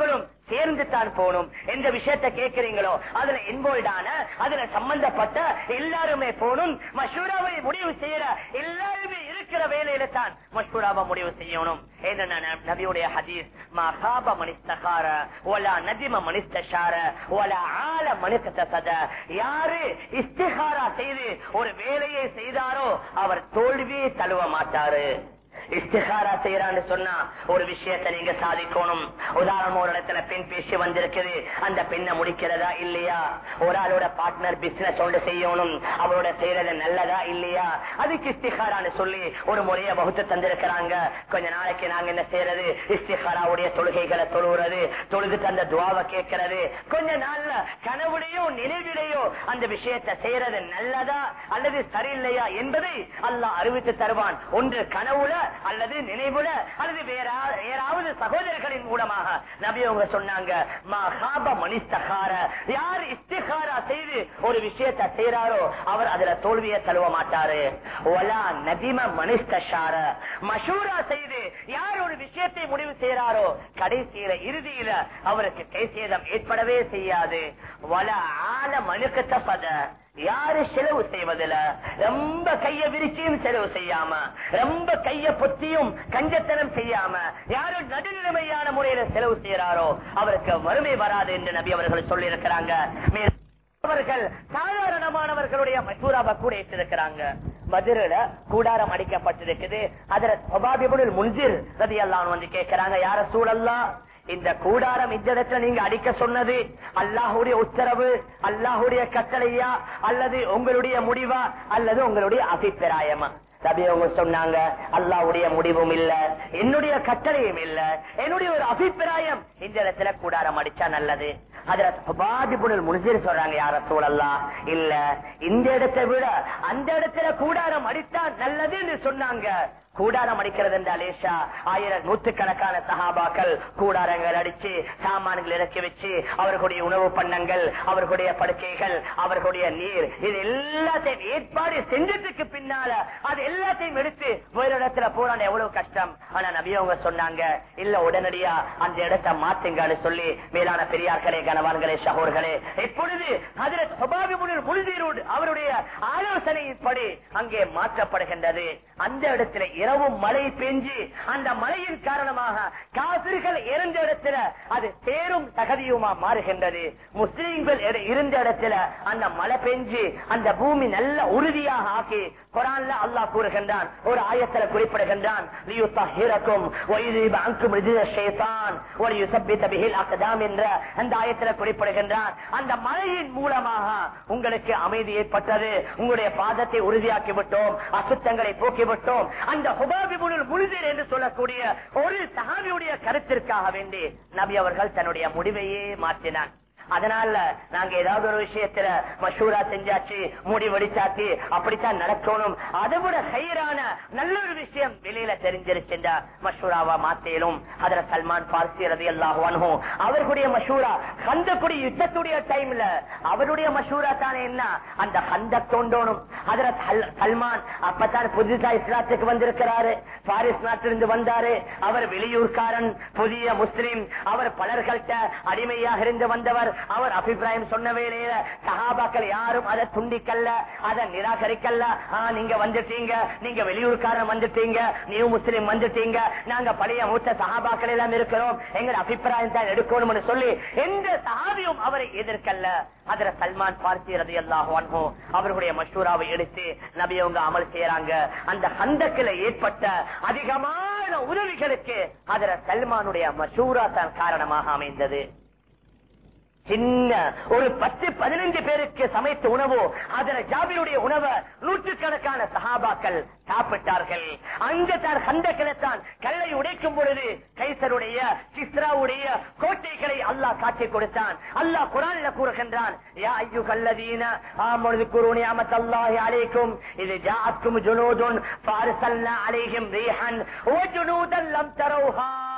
சேர்ந்து தான் போகணும் எந்த விஷயத்த கேட்கிறீங்களோ அதுல இன்வால்வ்டான அதுல சம்பந்தப்பட்ட எல்லாருமே போகணும் மஷூராவை முடிவு செய்யற எல்லாருமே இருக்கிற வேலையில தான் மஷூராவை முடிவு செய்யணும் என்ன நபியுடைய ஹதீஸ் மகாப மனிஸ்தகார ஒலா நதிம மனிஸ்தார ஒலா ஆல மனிஸ்தசத யாரு இஸ்திகாரா செய்து ஒரு வேலையை செய்தாரோ அவர் தோல்வியை தழுவ மாட்டாரு இஸ்திகாரா செய்யறான்னு சொன்னா ஒரு விஷயத்தை நீங்க சாதிக்கணும் உதாரணம் ஒரு இடத்துல பெண் பேசி வந்திருக்குது அந்த பெண்ணை முடிக்கிறதா இல்லையா ஒரு ஆளோட பார்ட்னர் பிசினஸ் ஒன்று செய்யணும் அவரோட செய்யறது நல்லதா இல்லையா அதுக்கு இஸ்திகாரான்னு சொல்லி ஒரு முறைய வகுத்து தந்திருக்கிறாங்க கொஞ்ச நாளைக்கு நாங்க என்ன செய்யறது இஸ்திகாராவுடைய தொழுகைகளை தொழுகிறது தொழுது தந்த துவாவை கேட்கிறது கொஞ்ச நாள்ல கனவுலையோ நினைவிலையோ அந்த விஷயத்தை செய்யறது நல்லதா அல்லது சரியில்லையா என்பதை அல்லாஹ் அறிவித்து தருவான் ஒன்று கனவுல அல்லது நினைவுல அல்லது வேற யாராவது சகோதரர்களின் மூலமாக நபி அவங்க சொன்னாங்க மகாப மனிஸ்தகார யார் இஸ்திகாரா செய்து ஒரு விஷயத்தை செய்யறாரோ அவர் அதுல தோல்வியை தழுவ மாட்டாரு ஒலா நதிம மனிஸ்தார மஷூரா செய்து யார் ஒரு விஷயத்தை முடிவு செய்யறாரோ கடைசியில இறுதியில அவருக்கு கை சேதம் ஏற்படவே செய்யாது வல ஆல மனுக்கத்த பத யாரு செலவு செய்வதில்ல ரொம்ப கைய விரிச்சியும் செலவு செய்யாம ரொம்ப கைய பொத்தியும் கஞ்சத்தனம் செய்யாம யாரு நடுநிலைமையான முறையில செலவு செய்யறாரோ அவருக்கு வறுமை வராது என்று நபி அவர்கள் சொல்லி இருக்கிறாங்க அவர்கள் சாதாரணமானவர்களுடைய மசூராவை கூட ஏற்றிருக்கிறாங்க மதுரையில கூடாரம் அடிக்கப்பட்டிருக்குது அதுல முன்சிர் ரதி எல்லாம் வந்து கேட்கிறாங்க யார சூழல்லாம் இந்த கூடாரம் இந்த இடத்துல நீங்க அடிக்க சொன்னது அல்லாஹுடைய உத்தரவு அல்லாஹுடைய கட்டளையா அல்லது உங்களுடைய முடிவா அல்லது உங்களுடைய அபிப்பிராயமா நபி அவங்க சொன்னாங்க அல்லாவுடைய முடிவும் இல்ல என்னுடைய கட்டளையும் இல்ல என்னுடைய ஒரு அபிப்பிராயம் இந்த இடத்துல கூடாரம் அடிச்சா நல்லது அதுல பாதிப்புடல் முடிஞ்சு சொல்றாங்க யார சூழல்லாம் இல்ல இந்த இடத்தை விட அந்த இடத்துல கூடாரம் அடித்தா நல்லதுன்னு சொன்னாங்க கூடாரம் அடிக்கிறது என்றால் லேசா ஆயிரம் நூத்துக்கணக்கான சகாபாக்கள் கூடாரங்கள் அடிச்சு சாமான்கள் இறக்கி வச்சு அவர்களுடைய உணவு பண்ணங்கள் அவர்களுடைய படுக்கைகள் அவர்களுடைய நீர் இது எல்லாத்தையும் ஏற்பாடு செஞ்சதுக்கு பின்னால அது எல்லாத்தையும் எடுத்து வேற இடத்துல போறான் எவ்வளவு கஷ்டம் ஆனா நபியவங்க சொன்னாங்க இல்ல உடனடியா அந்த இடத்தை மாத்துங்கன்னு சொல்லி மேலான பெரியார்களே கனவான்களே சகோர்களே எப்பொழுது அதில் முழுதீரோடு அவருடைய ஆலோசனையின்படி அங்கே மாற்றப்படுகின்றது அந்த இடத்துல இரவும் மழை பெஞ்சு அந்த மழையின் காரணமாக காசிர்கள் இருந்த இடத்துல அது பேரும் தகுதியுமா மாறுகின்றது முஸ்லீம்கள் இருந்த இடத்துல அந்த மழை பெஞ்சு அந்த பூமி நல்ல உறுதியாக ஆக்கி குரான்ல அல்லாஹ் கூறுகின்றான் ஒரு ஆயத்துல குறிப்பிடுகின்றான் என்ற அந்த ஆயத்துல குறிப்பிடுகின்றான் அந்த மழையின் மூலமாக உங்களுக்கு அமைதி ஏற்பட்டது உங்களுடைய பாதத்தை உறுதியாக்கி விட்டோம் அசுத்தங்களை போக்கிவிட்டோம் அந்த ஹுபாபிபுல் முழுதீர் என்று சொல்லக்கூடிய ஒரு சஹாபியுடைய கருத்திற்காக வேண்டி நபி அவர்கள் தன்னுடைய முடிவையே மாற்றினான் அதனால நாங்க ஏதாவது ஒரு விஷயத்துல மஷூரா செஞ்சாச்சு முடிவெடிச்சாச்சு அப்படித்தான் நடக்கணும் அதை விட ஹைரான நல்ல ஒரு விஷயம் வெளியில தெரிஞ்சிருச்சுண்டா மஷூராவா மாத்தேலும் அதுல சல்மான் பார்சி ரதி அல்லாஹும் அவர்களுடைய மஷூரா கந்தக்குடி யுத்தத்துடைய டைம்ல அவருடைய மஷூரா தானே என்ன அந்த கந்த தோண்டோனும் அதுல சல்மான் அப்பதான் புதுசா இஸ்லாத்துக்கு வந்திருக்கிறாரு பாரிஸ் நாட்டிலிருந்து வந்தாரு அவர் வெளியூர்காரன் புதிய முஸ்லிம் அவர் பலர்கள்ட்ட அடிமையாக இருந்து வந்தவர் அவர் அபிப்பிராயம் சொன்ன வேலையில சகாபாக்கள் யாரும் அதை துண்டிக்கல்ல அதை நிராகரிக்கல்ல நீங்க வந்துட்டீங்க நீங்க வெளியூர்காரன் வந்துட்டீங்க நியூ முஸ்லிம் வந்துட்டீங்க நாங்க பழைய மூத்த சகாபாக்கள் எல்லாம் இருக்கிறோம் எங்க அபிப்பிராயம் தான் எடுக்கணும்னு சொல்லி எந்த சகாபியும் அவரை எதிர்க்கல்ல அதுல சல்மான் பார்த்தி ரதி அல்லாஹோ அவர்களுடைய மஷூராவை எடுத்து நபியவங்க அமல் செய்யறாங்க அந்த ஹந்தக்கில ஏற்பட்ட அதிகமான உதவிகளுக்கு அதுல சல்மானுடைய மஷூரா தான் காரணமாக அமைந்தது சின்ன ஒரு பத்து பதினஞ்சு பேருக்கு சமைத்த உணவோ அதுல ஜாபிருடைய உணவை நூற்றுக்கணக்கான சகாபாக்கள் சாப்பிட்டார்கள் அங்க தான் கண்டக்கிழத்தான் கல்லை உடைக்கும் பொழுது கைசருடைய சிஸ்ராவுடைய கோட்டைகளை அல்லாஹ் காட்டி கொடுத்தான் அல்லாஹ் குரான்ல கூறுகின்றான் யா ஐயோ கல்லதீன ஆமொழுது குருணி அமத்தல்லாஹி அலைக்கும் இது ஜாக்கும் ஜுனூதுன் ஃபாரிசல்னா அலைஹிம் ரீஹன் ஓ ஜுனூதன் லம் தரௌஹா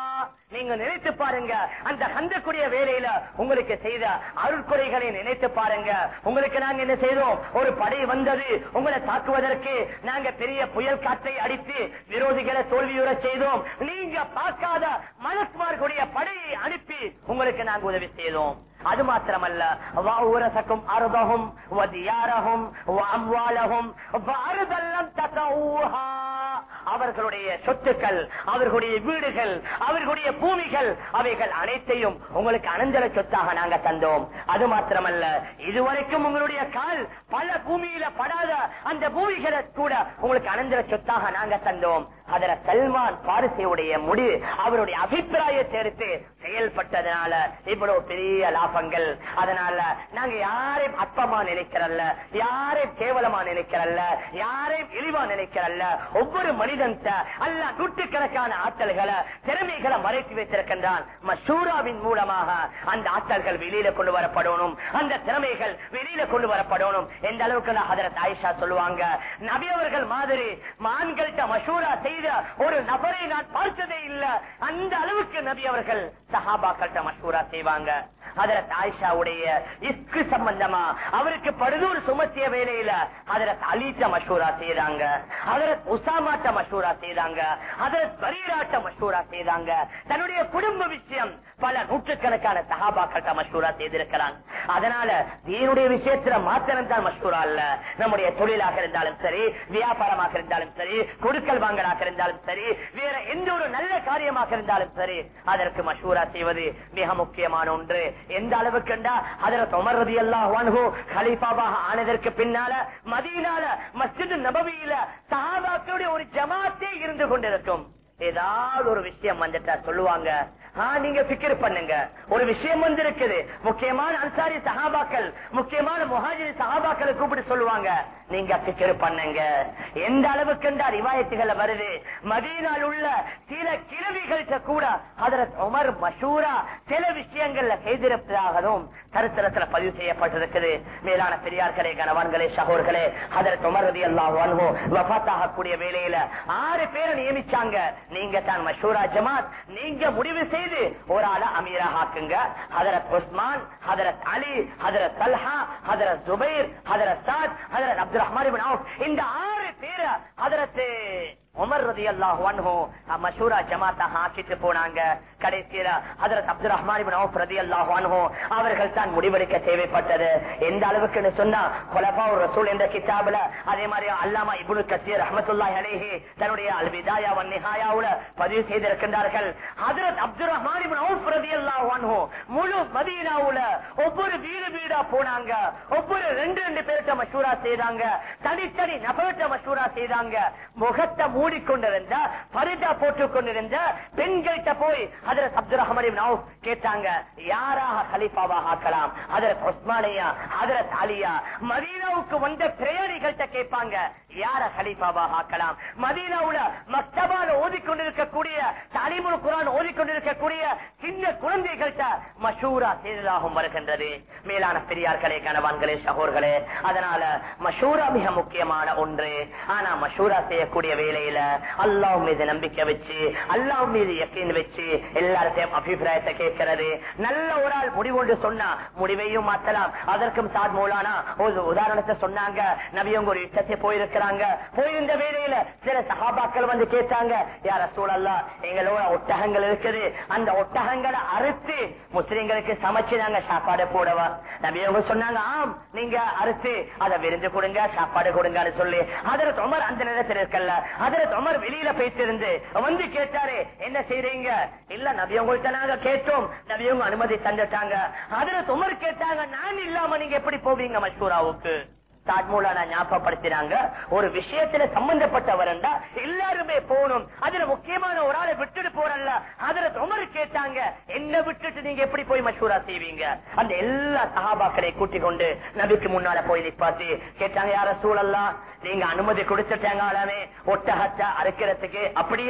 நீங்க நினைத்து பாருங்க அந்த கந்தக்கூடிய வேலையில உங்களுக்கு செய்த அருட்குறைகளை நினைத்து பாருங்க உங்களுக்கு நாங்க என்ன செய்தோம் ஒரு படை வந்தது உங்களை தாக்குவதற்கு நாங்க பெரிய புயல் காற்றை அடித்து விரோதிகளை தோல்வியுற செய்தோம் நீங்க பார்க்காத மலக்குமார்களுடைய படையை அனுப்பி உங்களுக்கு நாங்க உதவி செய்தோம் அது மாத்திரமல்ல வாவுரசக்கும் அருதகும் வதியாரகும் அம்வாலகும் அருதல்லம் தகவுஹா அவர்களுடைய சொத்துக்கள் அவர்களுடைய வீடுகள் அவர்களுடைய பூமிகள் அவைகள் அனைத்தையும் உங்களுக்கு அனந்தர சொத்தாக நாங்க தந்தோம் அது மாத்திரமல்ல இதுவரைக்கும் உங்களுடைய கால் பல பூமியில படாத அந்த பூமிகளை கூட உங்களுக்கு அனந்தர சொத்தாக நாங்க தந்தோம் அதுல சல்மான் பாரிசியுடைய முடிவு அவருடைய அபிப்பிராயத்தை எடுத்து செயல்பட்டதுனால இவ்வளவு பெரிய லாபங்கள் அதனால நாங்க யாரையும் அற்பமா நினைக்கிறல்ல யாரையும் கேவலமா நினைக்கிறல்ல யாரையும் இழிவா நினைக்கிறல்ல ஒவ்வொரு மனிதன் அல்ல நூற்றுக்கணக்கான ஆற்றல்களை திறமைகளை மறைத்து வைத்திருக்கின்றான் மசூராவின் மூலமாக அந்த ஆற்றல்கள் வெளியில கொண்டு வரப்படணும் அந்த திறமைகள் வெளியில கொண்டு வரப்படணும் எந்த அளவுக்கு ஹதரத் ஆயிஷா சொல்லுவாங்க நபி அவர்கள் மாதிரி மான்கள்ட்ட மசூரா செய்த ஒரு நபரை நான் பார்த்ததே இல்ல அந்த அளவுக்கு நபி அவர்கள் சஹாபாக்கள்ட்ட மசூரா செய்வாங்க ஹதரத் ஆயிஷாவுடைய இஸ்கு சம்பந்தமா அவருக்கு படுதூர் சுமத்திய வேலையில ஹதரத் அலிட்ட மஷூரா செய்தாங்க ஹதரத் உசாமாட்ட மஷூரா செய்தாங்க ஹதரத் பரீராட்ட மஷூரா செய்தாங்க தன்னுடைய குடும்ப விஷயம் பல நூற்றுக்கணக்கான சகாபாக்கள்ட்ட மஷூரா செய்திருக்கிறான் அதனால தீனுடைய விஷயத்துல மாத்திரம் தான் மஷூரா அல்ல நம்முடைய தொழிலாக இருந்தாலும் சரி வியாபாரமாக இருந்தாலும் சரி கொடுக்கல் வாங்கலாக இருந்தாலும் சரி வேற எந்த ஒரு நல்ல காரியமாக இருந்தாலும் சரி அதற்கு மஷூரா செய்வது மிக முக்கியமான ஒன்று எந்த அளவுக்கு அதில் தொமர்றது எல்லாம் ஹலீஃபாவாக ஆனதற்கு பின்னால மதியனால மஸ்ஜித் நபவியில சஹாபாக்களுடைய ஒரு ஜமாத்தே இருந்து கொண்டிருக்கும் ஏதாவது ஒரு விஷயம் வந்துட்டா சொல்லுவாங்க நீங்க பிக்கர் பண்ணுங்க ஒரு விஷயம் வந்து இருக்குது முக்கியமான அன்சாரி சகாபாக்கள் முக்கியமான முஹாஜிரி சகாபாக்களை கூப்பிட்டு சொல்லுவாங்க நீங்க பிக்கர் பண்ணுங்க எந்த அளவுக்கு ரிவாயத்துகள் வருது மதியனால் உள்ள சில கிழவிகள்கிட்ட கூட அதர உமர் மஷூரா சில விஷயங்கள்ல செய்திருப்பதாகவும் சரித்திரத்துல பதிவு செய்யப்பட்டிருக்குது மேலான பெரியார்களே கணவான்களே சகோர்களே அதற்கு உமரதி எல்லாம் வபாத்தாக கூடிய வேலையில ஆறு பேரை நியமிச்சாங்க நீங்க தான் மஷூரா ஜமாத் நீங்க முடிவு செய்து ஒரு ஆள அமீரா ஆக்குங்க ஹதரத் உஸ்மான் ஹதரத் அலி ஹதரத் தல்ஹா ஹதரத் ஜுபைர் ஹதரத் சாத் ஹதரத் அப்துல் ரஹ்மான் இந்த ஆறு பேரை ஹதரத் உமர் ரதி அல்லாஹ் மஷூரா ஜமாத்தாக ஆக்கிட்டு போனாங்க கடைசியில ஹதரத் அப்துல் ரஹ்மான் ரதி அல்லாஹ் அவர்கள் தான் முடிவெடுக்க தேவைப்பட்டது எந்த அளவுக்கு சொன்னா கொலபா ரசூல் என்ற கிதாபுல அதே மாதிரி அல்லாமா இபுனு கசீர் அஹமத்துல்லாஹி அலேஹி தன்னுடைய அல் விதாயா வன் நிஹாயாவுல பதிவு செய்திருக்கின்றார்கள் ஹதரத் அப்துல் ரஹ்மான் ரதி அல்லாஹ் முழு மதீனாவுல ஒவ்வொரு வீடு வீடா போனாங்க ஒவ்வொரு ரெண்டு ரெண்டு பேர்கிட்ட மஷூரா செய்தாங்க தனித்தனி நபர்கிட்ட மஷூரா செய்தாங்க முகத்தை மூடிக்கொண்டிருந்த பரிதா போட்டுக் கொண்டிருந்த பெண்கள்கிட்ட போய் அதில் அப்துல் ரஹமன் கேட்டாங்க யாராக ஹலிஃபாவாக ஆக்கலாம் அதில் உஸ்மானியா அதில் அலியா மதீனாவுக்கு வந்த பிரயாணிகள்கிட்ட கேட்பாங்க யார ஹலிஃபாவாக ஆக்கலாம் மதீனாவுல மக்தபால ஓதிக்கொண்டிருக்கக்கூடிய தலிமுல் குரான் ஓதிக்கொண்டிருக்கக்கூடிய சின்ன குழந்தைகள்கிட்ட மஷூரா செய்ததாகவும் வருகின்றது மேலான பெரியார்களே கணவான்களே சகோர்களே அதனால மஷூரா மிக முக்கியமான ஒன்று ஆனா மஷூரா செய்யக்கூடிய வேலையில அல்லாஹ் மீது நம்பிக்கை வச்சு அல்லாஹ் மீது யக்கீன் வச்சு எல்லாத்தையும் அபிப்பிராயத்தை கேட்கிறது நல்ல ஒரு ஆள் முடிவு சொன்னா முடிவையும் மாத்தலாம் அதற்கும் சாத் மூலானா ஒரு உதாரணத்தை சொன்னாங்க நபியவங்க ஒரு யுத்தத்தை போயிருக்கிறாங்க போயிருந்த வேலையில சில சகாபாக்கள் வந்து கேட்டாங்க யார சூழல்லா எங்களோட ஒட்டகங்கள் இருக்குது அந்த ஒட்டகங்களை அறுத்து முஸ்லிம்களுக்கு சமைச்சு நாங்க சாப்பாடு போடவா நபியவங்க சொன்னாங்க ஆம் நீங்க அறுத்து அதை விருந்து கொடுங்க சாப்பாடு கொடுங்கன்னு சொல்லி அதற்கு உமர் அந்த நேரத்தில் இருக்கல அதற்கு உமர் வெளியில போயிட்டு இருந்து வந்து கேட்டாரு என்ன செய்றீங்க இல்ல நபியவங்கள்ட்ட நாங்க கேட்டோம் நபியவங்க அனுமதி தந்துட்டாங்க அதற்கு உமர் கேட்டாங்க நான் இல்லாம நீங்க எப்படி போவீங்க மஷ்கூராவுக்கு தாட்மூலான ஞாபகப்படுத்தினாங்க ஒரு விஷயத்துல சம்பந்தப்பட்டவர் எல்லாருமே போகணும் அதுல முக்கியமான ஒரு ஆளை விட்டுட்டு போறல்ல அதுல உமர் கேட்டாங்க என்ன விட்டுட்டு நீங்க எப்படி போய் மஷூரா செய்வீங்க அந்த எல்லா சகாபாக்களை கூட்டிக் கொண்டு நபிக்கு முன்னால போய் நிப்பாத்தி கேட்டாங்க யார சூழல்லாம் நீங்க அனுமதி கொடுத்துட்டாங்க ஆளாமே ஒட்டகத்தை அறுக்கிறதுக்கு அப்படியா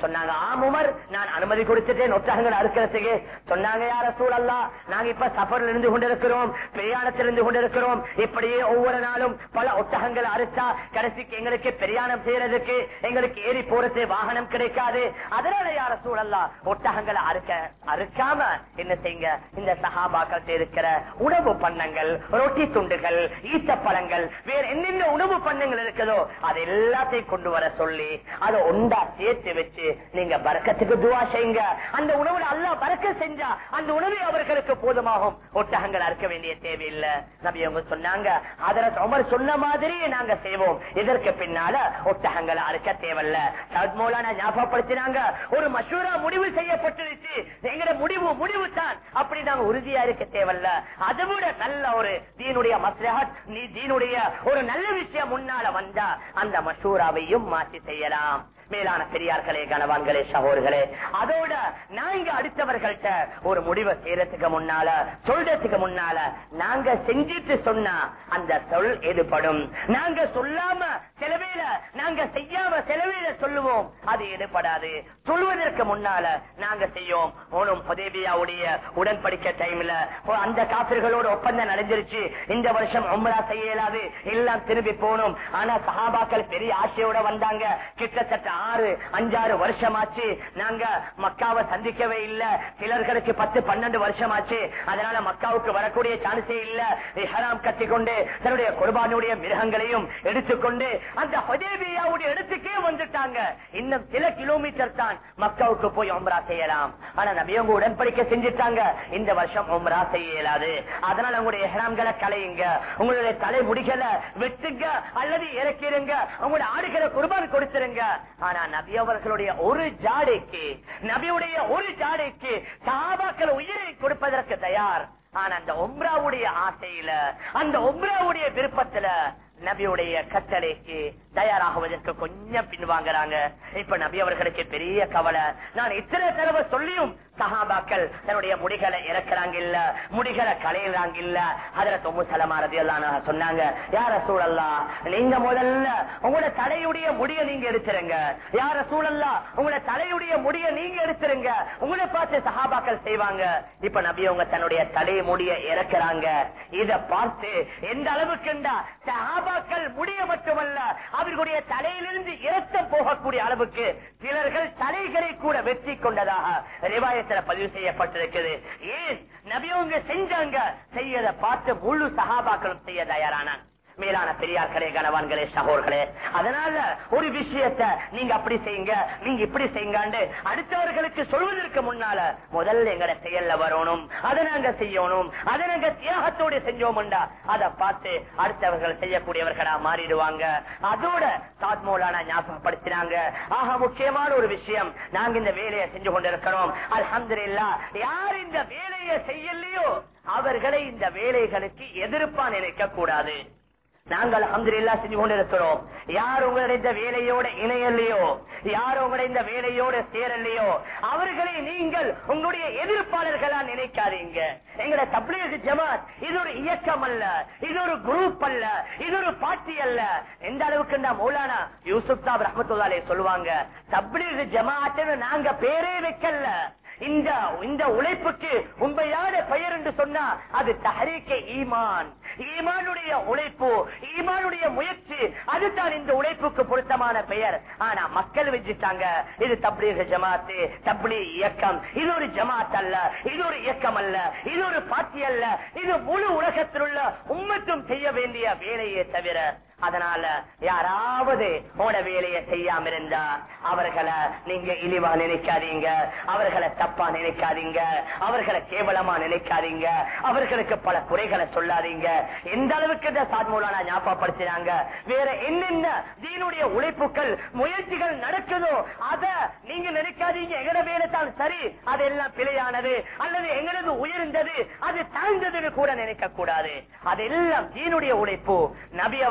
சொன்னாங்க ஆம் உமர் நான் அனுமதி கொடுத்துட்டேன் ஒட்டகங்கள் அறுக்கிறதுக்கு சொன்னாங்க யார சூழல்லா நாங்க இப்ப சஃபர்ல இருந்து கொண்டிருக்கிறோம் பிரயாணத்தில் இருந்து கொண்டிருக்கிறோம் இப்படியே ஒவ்வொரு நாளும் பல ஒட்டகங்கள் அறுத்தா கடைசிக்கு எங்களுக்கு பிரயாணம் செய்யறதுக்கு எங்களுக்கு ஏறி போறது வாகனம் கிடைக்காது அதனால யார சூழல்லா ஒட்டகங்களை அறுக்க அறுக்காம என்ன செய்யுங்க இந்த சகாபாக்கள் இருக்கிற உணவு பண்ணங்கள் ரொட்டி துண்டுகள் ஈச்சப்பழங்கள் வேற என்னென்ன உணவு பண்ணங்கள் இருக்குதோ அது எல்லாத்தையும் கொண்டு வர சொல்லி அதை ஒண்டா சேர்த்து வச்சு நீங்க பறக்கத்துக்கு துவா செய்யுங்க அந்த உணவுல அல்லாஹ் பறக்க செஞ்சா அந்த உணவை அவர்களுக்கு போதுமாகும் ஒட்டகங்கள் அறுக்க வேண்டிய தேவையில்லை நபி அவங்க சொன்னாங்க அதற்கு உமர் சொன்ன மாதிரியே நாங்க செய்வோம் இதற்கு பின்னால ஒட்டகங்களை அறுக்க தேவையில்ல சத்மோலான ஞாபகப்படுத்தினாங்க ஒரு மசூரா முடிவு செய்யப்பட்டுருச்சு எங்கட முடிவு முடிவு தான் அப்படி நாங்க உறுதியா இருக்க தேவையில்ல அதை விட நல்ல ஒரு தீனுடைய மஸ்லஹத் நீ தீனுடைய ஒரு நல்ல விஷயம் முன்னால வந்தா அந்த மசூராவையும் மாற்றி செய்யலாம் மேலான பெரியார்களே கனவான்களே சகோர்களே அதோட நாங்க அடுத்தவர்கள்ட்ட ஒரு முடிவை செய்யறதுக்கு முன்னால சொல்றதுக்கு முன்னால நாங்க செஞ்சிட்டு சொன்னா அந்த சொல் எடுபடும் நாங்க சொல்லாம செலவேல நாங்க செய்யாம செலவேல சொல்லுவோம் அது எடுபடாது சொல்வதற்கு முன்னால நாங்க செய்யோம் ஓனும் புதேபியாவுடைய உடன்படிக்கை டைம்ல அந்த காப்பிர்களோட ஒப்பந்தம் நடந்துருச்சு இந்த வருஷம் உம்ரா செய்ய இயலாது எல்லாம் திரும்பி போகணும் ஆனா சஹாபாக்கள் பெரிய ஆசையோட வந்தாங்க கிட்டத்தட்ட ஆறு அஞ்சாறு வருஷமாச்சு நாங்க மக்காவை சந்திக்கவே இல்ல சிலர்களுக்கு பத்து பன்னெண்டு வருஷமாச்சு அதனால மக்காவுக்கு வரக்கூடிய சான்ஸே இல்ல ஹராம் கட்டிக்கொண்டு தன்னுடைய குர்பானுடைய மிருகங்களையும் எடுத்துக்கொண்டு அந்த ஹுதைபியாவுடைய இடத்துக்கே வந்துட்டாங்க இன்னும் சில கிலோமீட்டர் தான் மக்காவுக்கு போய் உம்ரா செய்யலாம் ஆனா நபியவங்க உடன்படிக்கை செஞ்சுட்டாங்க இந்த வருஷம் உம்ரா செய்ய இயலாது அதனால உங்களுடைய ஹராம்களை கலையுங்க உங்களுடைய தலை முடிகளை வெட்டுங்க அல்லது இறக்கிடுங்க உங்களுடைய ஆடுகளை குர்பான் கொடுத்துருங்க ஆனா நபி அவர்களுடைய ஒரு ஜாடைக்கு நபியுடைய ஒரு ஜாடைக்கு சாபாக்கள் உயிரை கொடுப்பதற்கு தயார் ஆனா அந்த ஒம்ராவுடைய ஆசையில அந்த ஒம்ராவுடைய விருப்பத்துல நபியுடைய கட்டளைக்கு தயாராகுவதற்கு கொஞ்சம் பின்வாங்குறாங்க இப்ப நபி அவர்களுக்கு பெரிய கவலை நான் இத்தனை தடவை சொல்லியும் சஹாபாக்கள் தன்னுடைய முடிகளை இறக்குறாங்க இல்ல முடிகளை களையிறாங்க இல்ல அதுல தொம்மு சலமாரதி எல்லாம் சொன்னாங்க யார சூழல்லா நீங்க முதல்ல உங்களோட தலையுடைய முடிய நீங்க எடுத்துருங்க யார சூழல்லா உங்களோட தலையுடைய முடிய நீங்க எடுத்துருங்க உங்களை பார்த்து சஹாபாக்கள் செய்வாங்க இப்ப நபி அவங்க தன்னுடைய தலை முடிய இறக்குறாங்க இத பார்த்து எந்த அளவுக்குண்டா சஹாபாக்கள் முடிய மட்டுமல்ல அவர்களுடைய தலையிலிருந்து இரத்தம் போகக்கூடிய அளவுக்கு சிலர்கள் தலைகளை கூட வெற்றி கொண்டதாக ரிவாயத்தில் பதிவு செய்யப்பட்டிருக்கிறது ஏன் நபியவங்க செஞ்சாங்க செய்யத பார்த்து முழு சகாபாக்களும் செய்ய தயாரானாங்க மேலான பெரியார்களே கனவான்களே சகோர்களே அதனால ஒரு விஷயத்த நீங்க அப்படி செய்யுங்க நீங்க இப்படி செய்யுங்க அடுத்தவர்களுக்கு சொல்வதற்கு முன்னால முதல்ல எங்கட செயல்ல வரணும் அதை நாங்க செய்யணும் அதை நாங்க தியாகத்தோடு செஞ்சோம்டா அதை பார்த்து அடுத்தவர்கள் செய்யக்கூடியவர்களா மாறிடுவாங்க அதோட தாத்மூலான ஞாபகப்படுத்தினாங்க ஆக முக்கியமான ஒரு விஷயம் நாங்க இந்த வேலையை செஞ்சு கொண்டிருக்கிறோம் அல்ஹம்துலில்லா யார் இந்த வேலையை செய்யலையோ அவர்களை இந்த வேலைகளுக்கு எதிர்ப்பா நினைக்க கூடாது நாங்கள் அஹமதுல்லா செஞ்சு கொண்டிருக்கிறோம் யார் உங்களுடைய இந்த வேலையோட இணையலையோ யார் உங்களுடைய இந்த வேலையோட சேரலையோ அவர்களை நீங்கள் உங்களுடைய எதிர்ப்பாளர்களா நினைக்காதீங்க எங்கட தப்லீக் ஜமாத் இது ஒரு இயக்கம் அல்ல இது ஒரு குரூப் அல்ல இது ஒரு பார்ட்டி அல்ல எந்த அளவுக்கு நான் மௌலானா யூசுப் சாப் ரஹமத்துல்லாலே சொல்லுவாங்க தப்லீக் ஜமாத்துன்னு நாங்க பேரே வைக்கல இந்த இந்த உழைப்புக்கு உண்மையான பெயர் என்று சொன்னா அது தஹரீக்க ஈமான் ஈமானுடைய உழைப்பு ஈமானுடைய முயற்சி அதுதான் இந்த உழைப்புக்கு பொருத்தமான பெயர் ஆனா மக்கள் வச்சுட்டாங்க இது தப்லீக ஜமாத்து தப்லி இயக்கம் இது ஒரு ஜமாத் அல்ல இது ஒரு இயக்கம் அல்ல இது ஒரு பாத்தி அல்ல இது முழு உலகத்தில் உள்ள உம்மத்தும் செய்ய வேண்டிய வேலையே தவிர அதனால யாராவது உன வேலையை செய்யாம இருந்தா அவர்களை நீங்க இழிவா நினைக்காதீங்க அவர்களை தப்பா நினைக்காதீங்க அவர்களை கேவலமா நினைக்காதீங்க அவர்களுக்கு பல குறைகளை சொல்லாதீங்க எந்த அளவுக்கு இந்த சாத்மூலான ஞாபகப்படுத்தினாங்க வேற என்னென்ன தீனுடைய உழைப்புகள் முயற்சிகள் நடக்குதோ அத நீங்க நினைக்காதீங்க எங்கட வேலை தான் சரி அதெல்லாம் பிழையானது அல்லது எங்களது உயர்ந்தது அது தாழ்ந்ததுன்னு கூட நினைக்க கூடாது அதெல்லாம் தீனுடைய உழைப்பு நபி அவர்கள்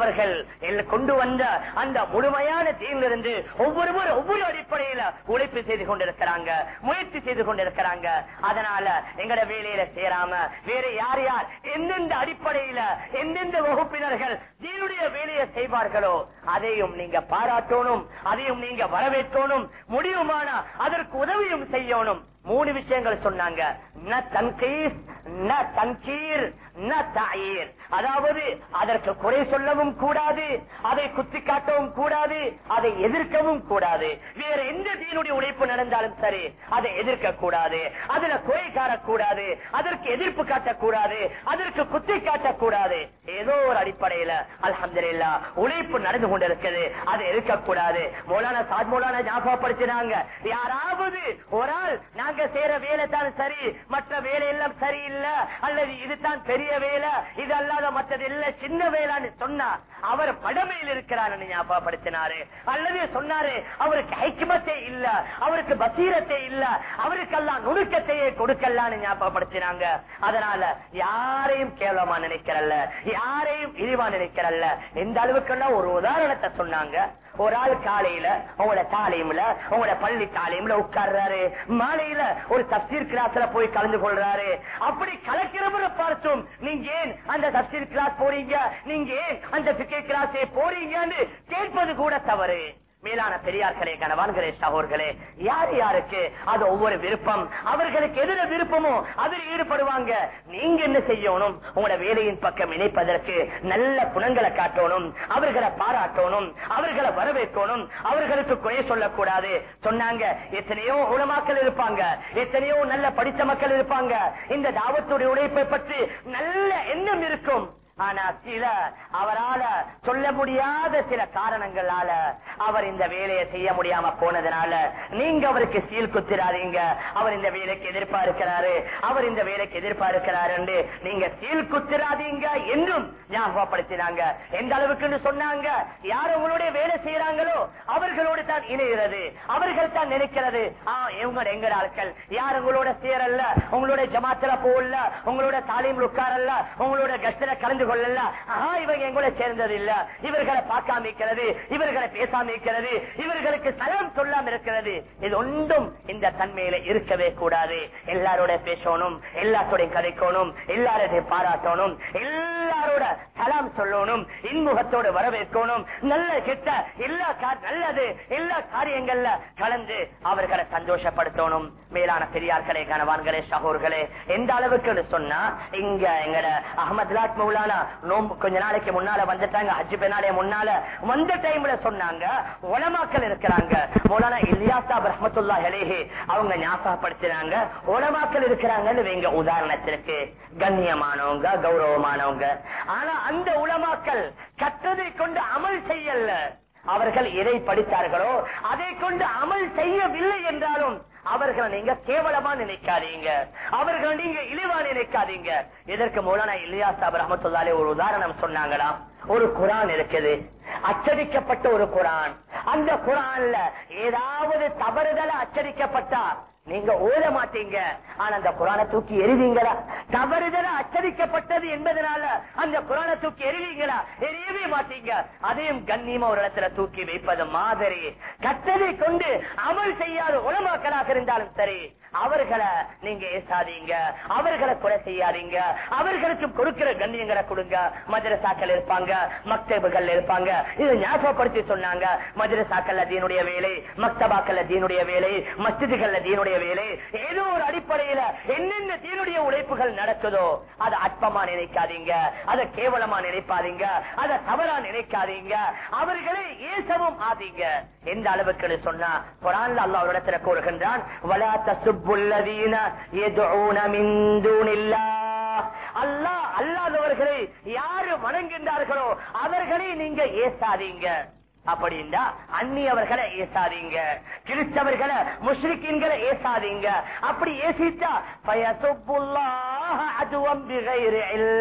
எல்ல- கொண்டு வந்த அந்த முழுமையான தீனிலிருந்து ஒவ்வொருவரும் ஒவ்வொரு அடிப்படையில உழைப்பு செய்து கொண்டிருக்கிறாங்க முயற்சி செய்து கொண்டிருக்கிறாங்க அதனால எங்கட வேலையில சேராம வேற யார் யார் எந்தெந்த அடிப்படையில எந்தெந்த வகுப்பினர்கள் தீனுடைய வேலையை செய்வார்களோ அதையும் நீங்க பாராட்டணும் அதையும் நீங்க வரவேற்கணும் முடியுமானா அதற்கு உதவியும் செய்யணும் மூணு விஷயங்கள் சொன்னாங்க ந தன்கீஸ் ந தன்கீர் ந தாயீர் அதாவது அதற்கு குறை சொல்லவும் கூடாது அதை குத்தி காட்டவும் கூடாது அதை எதிர்க்கவும் கூடாது வேற எந்த தீனுடைய உழைப்பு நடந்தாலும் சரி அதை எதிர்க்க கூடாது அதுல குறை காட்டக்கூடாது அதற்கு எதிர்ப்பு காட்டக்கூடாது அதற்கு குத்தி காட்டக்கூடாது ஏதோ ஒரு அடிப்படையில அல்ஹம்துலில்லா உழைப்பு நடந்து கொண்டிருக்கிறது அது இருக்கக்கூடாது மௌலானா சாத் மௌலானா ஞாபகப்படுத்தினாங்க யாராவது ஒரு ஆள் நாங்க செய்யற வேலை தான் சரி மற்ற வேலை எல்லாம் சரியில்லை அல்லது இதுதான் பெரிய வேலை இது அல்லாத மற்றது எல்லாம் சின்ன வேலைன்னு சொன்னா அவர் படமையில் இருக்கிறார் ஞாபகப்படுத்தினாரு அல்லது சொன்னாரு அவருக்கு ஐக்கியமத்தே இல்ல அவருக்கு பசீரத்தே இல்ல அவருக்கெல்லாம் நுணுக்கத்தையே கொடுக்கலான்னு ஞாபகப்படுத்தினாங்க அதனால யாரையும் கேவலமா நினைக்கிறல்ல யாரையும் இழிவா நினைக்கிறல்ல எந்த அளவுக்குன்னா ஒரு உதாரணத்தை சொன்னாங்க ஒரு ஆள் காலையில உங்களோட தாலீம்ல உங்களோட பள்ளி தாலீம்ல உட்கார்றாரு மாலையில ஒரு தப்சீர் கிளாஸ்ல போய் கலந்து கொள்றாரு அப்படி கலக்கிறவரை பார்த்தும் நீங்க ஏன் அந்த தப்சீர் கிளாஸ் போறீங்க நீங்க ஏன் அந்த பிக்கெட் கிளாஸ் போறீங்கன்னு கேட்பது கூட தவறு மேலான பெரியார்களே கணவான்களே சகோர்களே யார் யாருக்கு அது ஒவ்வொரு விருப்பம் அவர்களுக்கு எதிர விருப்பமோ அதில் ஈடுபடுவாங்க நீங்க என்ன செய்யணும் உங்களோட வேலையின் பக்கம் இணைப்பதற்கு நல்ல குணங்களை காட்டணும் அவர்களை பாராட்டணும் அவர்களை வரவேற்கணும் அவர்களுக்கு குறை சொல்லக்கூடாது சொன்னாங்க எத்தனையோ உலமாக்கள் இருப்பாங்க எத்தனையோ நல்ல படித்த மக்கள் இருப்பாங்க இந்த தாவத்துடைய உழைப்பை பற்றி நல்ல எண்ணம் இருக்கும் ஆனா சில அவரால சொல்ல முடியாத சில காரணங்களால அவர் இந்த வேலையை செய்ய முடியாம போனதுனால நீங்க அவருக்கு சீல் குத்திராதீங்க அவர் இந்த வேலைக்கு எதிர்பார்க்கிறாரு அவர் இந்த வேலைக்கு எதிர்பார்க்கிறாரு என்று நீங்க சீல் குத்திராதீங்க என்றும் ஞாபகப்படுத்தினாங்க எந்த அளவுக்கு சொன்னாங்க யார் உங்களுடைய வேலை செய்யறாங்களோ அவர்களோடு தான் இணைகிறது அவர்கள் தான் நினைக்கிறது ஆ, இவங்க எங்கட ஆட்கள் யார் உங்களோட சேரல்ல உங்களோட ஜமாத்துல போகல உங்களோட தாலீம் உட்காரல்ல உங்களோட கஷ்டல கலந்து கொள்ளல ஆஹா இவங்க எங்களோட சேர்ந்தது இல்ல இவர்களை பார்க்காம இருக்கிறது இவர்களை பேசாம இருக்கிறது இவர்களுக்கு சலம் சொல்லாம இருக்கிறது இது ஒன்றும் இந்த தன்மையில இருக்கவே கூடாது எல்லாரோட பேசணும் எல்லாத்தோட கதைக்கணும் எல்லாரோட பாராட்டணும் எல்லாரோட சலாம் சொல்லணும் இன்முகத்தோடு வரவேற்கணும் நல்ல கெட்ட எல்லா கா- நல்லது எல்லா காரியங்கள்ல கலந்து அவர்களை சந்தோஷப்படுத்தணும் மேலான பெரியார்களே கணவான்களே சகோர்களே எந்த அளவுக்கு சொன்னா இங்க எங்கட அகமது லாட் மௌலானா நோம்பு கொஞ்ச நாளைக்கு முன்னால வந்துட்டாங்க ஹஜ்ஜு பெண்ணாலே முன்னால வந்த டைம்ல சொன்னாங்க உலமாக்கள் இருக்கிறாங்க மௌலானா இலியாசா ரஹமத்துல்லா அலேஹி அவங்க ஞாபகப்படுத்தினாங்க உலமாக்கள் இருக்கிறாங்கன்னு வைங்க உதாரணத்திற்கு கண்ணியமானவங்க கௌரவமானவங்க ஆனா அந்த உலமாக்கள் கற்றதை கொண்டு அமல் செய்யல அவர்கள் எதை படித்தார்களோ அதை கொண்டு அமல் செய்யவில்லை என்றாலும் அவர்களை நீங்க கேவலமா நினைக்காதீங்க அவர்களை நீங்க இழிவா நினைக்காதீங்க இதற்கு மூலனா இல்லையாசா ரஹமத்துல்லாலே ஒரு உதாரணம் சொன்னாங்களாம் ஒரு குரான் இருக்குது அச்சடிக்கப்பட்ட ஒரு குரான் அந்த குரான்ல ஏதாவது தவறுதல அச்சடிக்கப்பட்டா நீங்க ஓத மாட்டீங்க ஆனா அந்த குரானை தூக்கி எறிவீங்களா தவறுதல அச்சடிக்கப்பட்டது என்பதனால அந்த குரானை தூக்கி எறிவீங்களா எரியவே மாட்டீங்க அதையும் கண்ணியமா ஒரு இடத்துல தூக்கி வைப்பது மாதிரி கற்றதை கொண்டு அமல் செய்யாத உலமாக்களாக இருந்தாலும் சரி அவர்களை நீங்க ஏசாதீங்க அவர்களை குறை செய்யாதீங்க அவர்களுக்கு கொடுக்கிற கண்ணியங்களை கொடுங்க மதரசாக்கள் இருப்பாங்க மக்தபுகள் இருப்பாங்க இதை ஞாபகப்படுத்தி சொன்னாங்க மதரசாக்கள்ல தீனுடைய வேலை மக்தபாக்கள்ல தீனுடைய வேலை மஸ்ஜிதுகள்ல தீனுடைய வேலை ஏதோ ஒரு அடிப்படையில என்னென்ன தீனுடைய உழைப்புகள் நடக்குதோ அதை அற்பமா நினைக்காதீங்க அதை கேவலமா நினைப்பாதீங்க அதை தவறா நினைக்காதீங்க அவர்களை ஏசவும் ஆதீங்க எந்த அளவுக்கு சொன்னா குரான்ல அல்லாஹ் ஒரு இடத்துல கூறுகின்றான் வலா தசுப்புல்லதீன யதுஊன மின் தூனில்லாஹ் அல்லாஹ் அல்லாதவர்களை யாரு வணங்குகின்றார்களோ அவர்களை நீங்க ஏசாதீங்க அப்படின்னா அந்நியவர்களை ஏசாதீங்க கிறிஸ்தவர்களை முஸ்லிக்கின்களை ஏசாதீங்க அப்படி ஏசித்தா பயசுப்புல்லாஹ அதுவம் பிகைரி இல்ம்.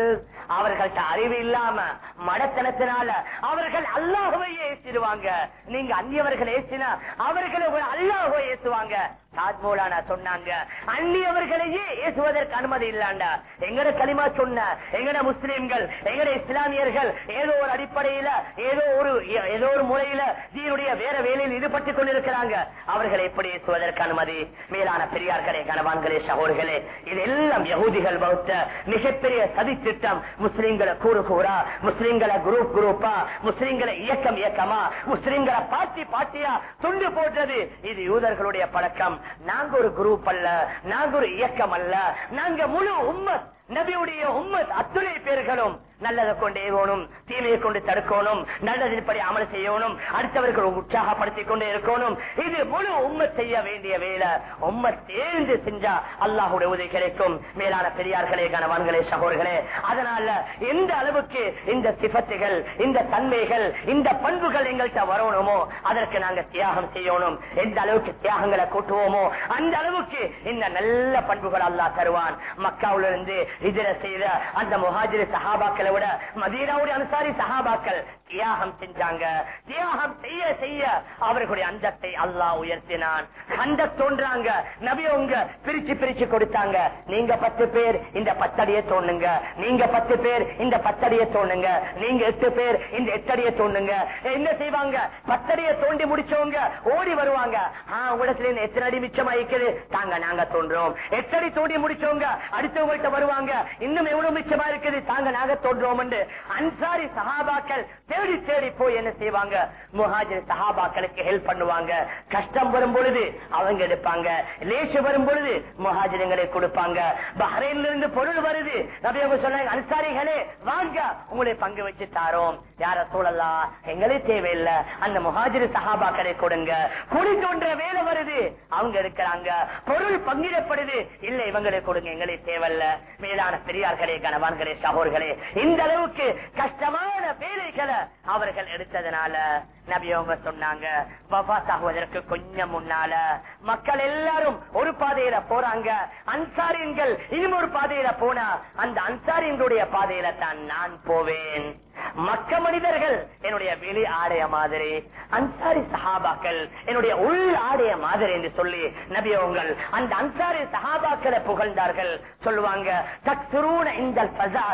அவர்கள்ட்ட அறிவு இல்லாம மடத்தனத்தினால அவர்கள் அல்லாஹுவையே ஏசிடுவாங்க நீங்க அந்நியவர்கள் ஏசினா அவர்களை அல்லாஹுவை ஏசுவாங்க தாஜ்மோலானா சொன்னாங்க அந்நியவர்களையே ஏசுவதற்கு அனுமதி இல்லாண்டா எங்கட களிமா சொன்ன எங்கட முஸ்லிம்கள் எங்கட இஸ்லாமியர்கள் ஏதோ ஒரு அடிப்படையில ஏதோ ஒரு ஏதோ ஒரு முறையில தீனுடைய வேற வேலையில் ஈடுபட்டுக் கொண்டிருக்கிறாங்க அவர்களை எப்படி ஏசுவதற்கு அனுமதி மேலான பெரியார்களே கணவான்களே சகோதர்களே இதெல்லாம் யகூதிகள் வகுத்த மிகப்பெரிய சதி திட்டம் முஸ்லிம்களை கூறு கூறா முஸ்லிம்களை குரூப் குரூப்பா முஸ்லிம்களை இயக்கம் இயக்கமா முஸ்லிம்களை பாட்டி பாட்டியா துண்டு போட்டது இது யூதர்களுடைய பழக்கம் நாங்க ஒரு குரூப் அல்ல நாங்க ஒரு இயக்கம் அல்ல நாங்க முழு உம்மத் நபியுடைய உம்மத் அத்துணை பேர்களும் நல்லதை கொண்டு ஏகணும் தீமையை கொண்டு தடுக்கணும் நல்லதின்படி அமல் செய்யணும் அடுத்தவர்கள் உற்சாகப்படுத்திக் கொண்டே இருக்கணும் இது முழு உண்மை செய்ய வேண்டிய வேலை உண்மை தேர்ந்து செஞ்சா அல்லாஹுடைய உதவி கிடைக்கும் மேலான பெரியார்களே கணவான்களே சகோதர்களே அதனால எந்த அளவுக்கு இந்த சிபத்துகள் இந்த தன்மைகள் இந்த பண்புகள் எங்கள்கிட்ட வரணுமோ அதற்கு நாங்க தியாகம் செய்யணும் எந்த அளவுக்கு தியாகங்களை கூட்டுவோமோ அந்த அளவுக்கு இந்த நல்ல பண்புகள் அல்லாஹ் தருவான் மக்காவிலிருந்து இதர செய்த அந்த முஹாஜிரி சஹாபாக்களை விட மதீனாவுடைய அன்சாரி சஹாபாக்கள் தியாகம் செஞ்சாங்க தியாகம் செய்ய செய்ய அவர்களுடைய அந்தத்தை அல்லாஹ் உயர்த்தினான் அந்த தோன்றாங்க நபியவங்க பிரிச்சு பிரிச்சு கொடுத்தாங்க நீங்க பத்து பேர் இந்த பத்தடியை தோணுங்க நீங்க பத்து பேர் இந்த பத்தடியை தோணுங்க நீங்க எட்டு பேர் இந்த எட்டடியை தோணுங்க என்ன செய்வாங்க பத்தடியை தோண்டி முடிச்சவங்க ஓடி வருவாங்க உலகத்துல இருந்து எத்தனை அடி மிச்சமா இருக்குது தாங்க நாங்க தோன்றோம் எட்டடி தோண்டி முடிச்சவங்க அடுத்தவங்கள்ட்ட வருவாங்க இன்னும் எவ்வளவு மிச்சமா இருக்குது தாங்க நாங்க தோன்றோம் என்று அன்சாரி சஹாபாக்கள் தேடி தேடி போய் என்ன செய்வாங்க முஹாஜிர் சஹாபாக்களுக்கு ஹெல்ப் பண்ணுவாங்க கஷ்டம் வரும் பொழுது அவங்க எடுப்பாங்க லேசு வரும் பொழுது முஹாஜிரங்களை கொடுப்பாங்க பஹ்ரைன்ல இருந்து பொருள் வருது நபி அவங்க சொன்னாங்க அன்சாரிகளே வாங்க உங்களை பங்கு வச்சு தாரோம் யார சூழலாம் எங்களே தேவையில்லை அந்த முஹாஜிர் சஹாபாக்களை கொடுங்க குழி தோன்ற வேலை வருது அவங்க இருக்கிறாங்க பொருள் பங்கிடப்படுது இல்ல இவங்களை கொடுங்க எங்களே தேவையில்ல மேலான பெரியார்களே கணவான்களே சகோர்களே இந்த அளவுக்கு கஷ்டமான வேலைகளை அவர்கள் எடுத்ததுனால நபி அவங்க சொன்னாங்க வஃபாத் ஆகுவதற்கு கொஞ்சம் முன்னால மக்கள் எல்லாரும் ஒரு பாதையில போறாங்க அன்சாரியன்கள் இன்னும் ஒரு பாதையில போனா அந்த அன்சாரியங்களுடைய பாதையில தான் நான் போவேன் மக்க மனிதர்கள் என்னுடைய வெளி ஆடைய மாதிரி அன்சாரி சஹாபாக்கள் என்னுடைய உள் ஆடைய மாதிரி என்று சொல்லி நபி அவங்கள் அந்த அன்சாரி சஹாபாக்களை புகழ்ந்தார்கள் சொல்லுவாங்க தக்சுரூன இந்த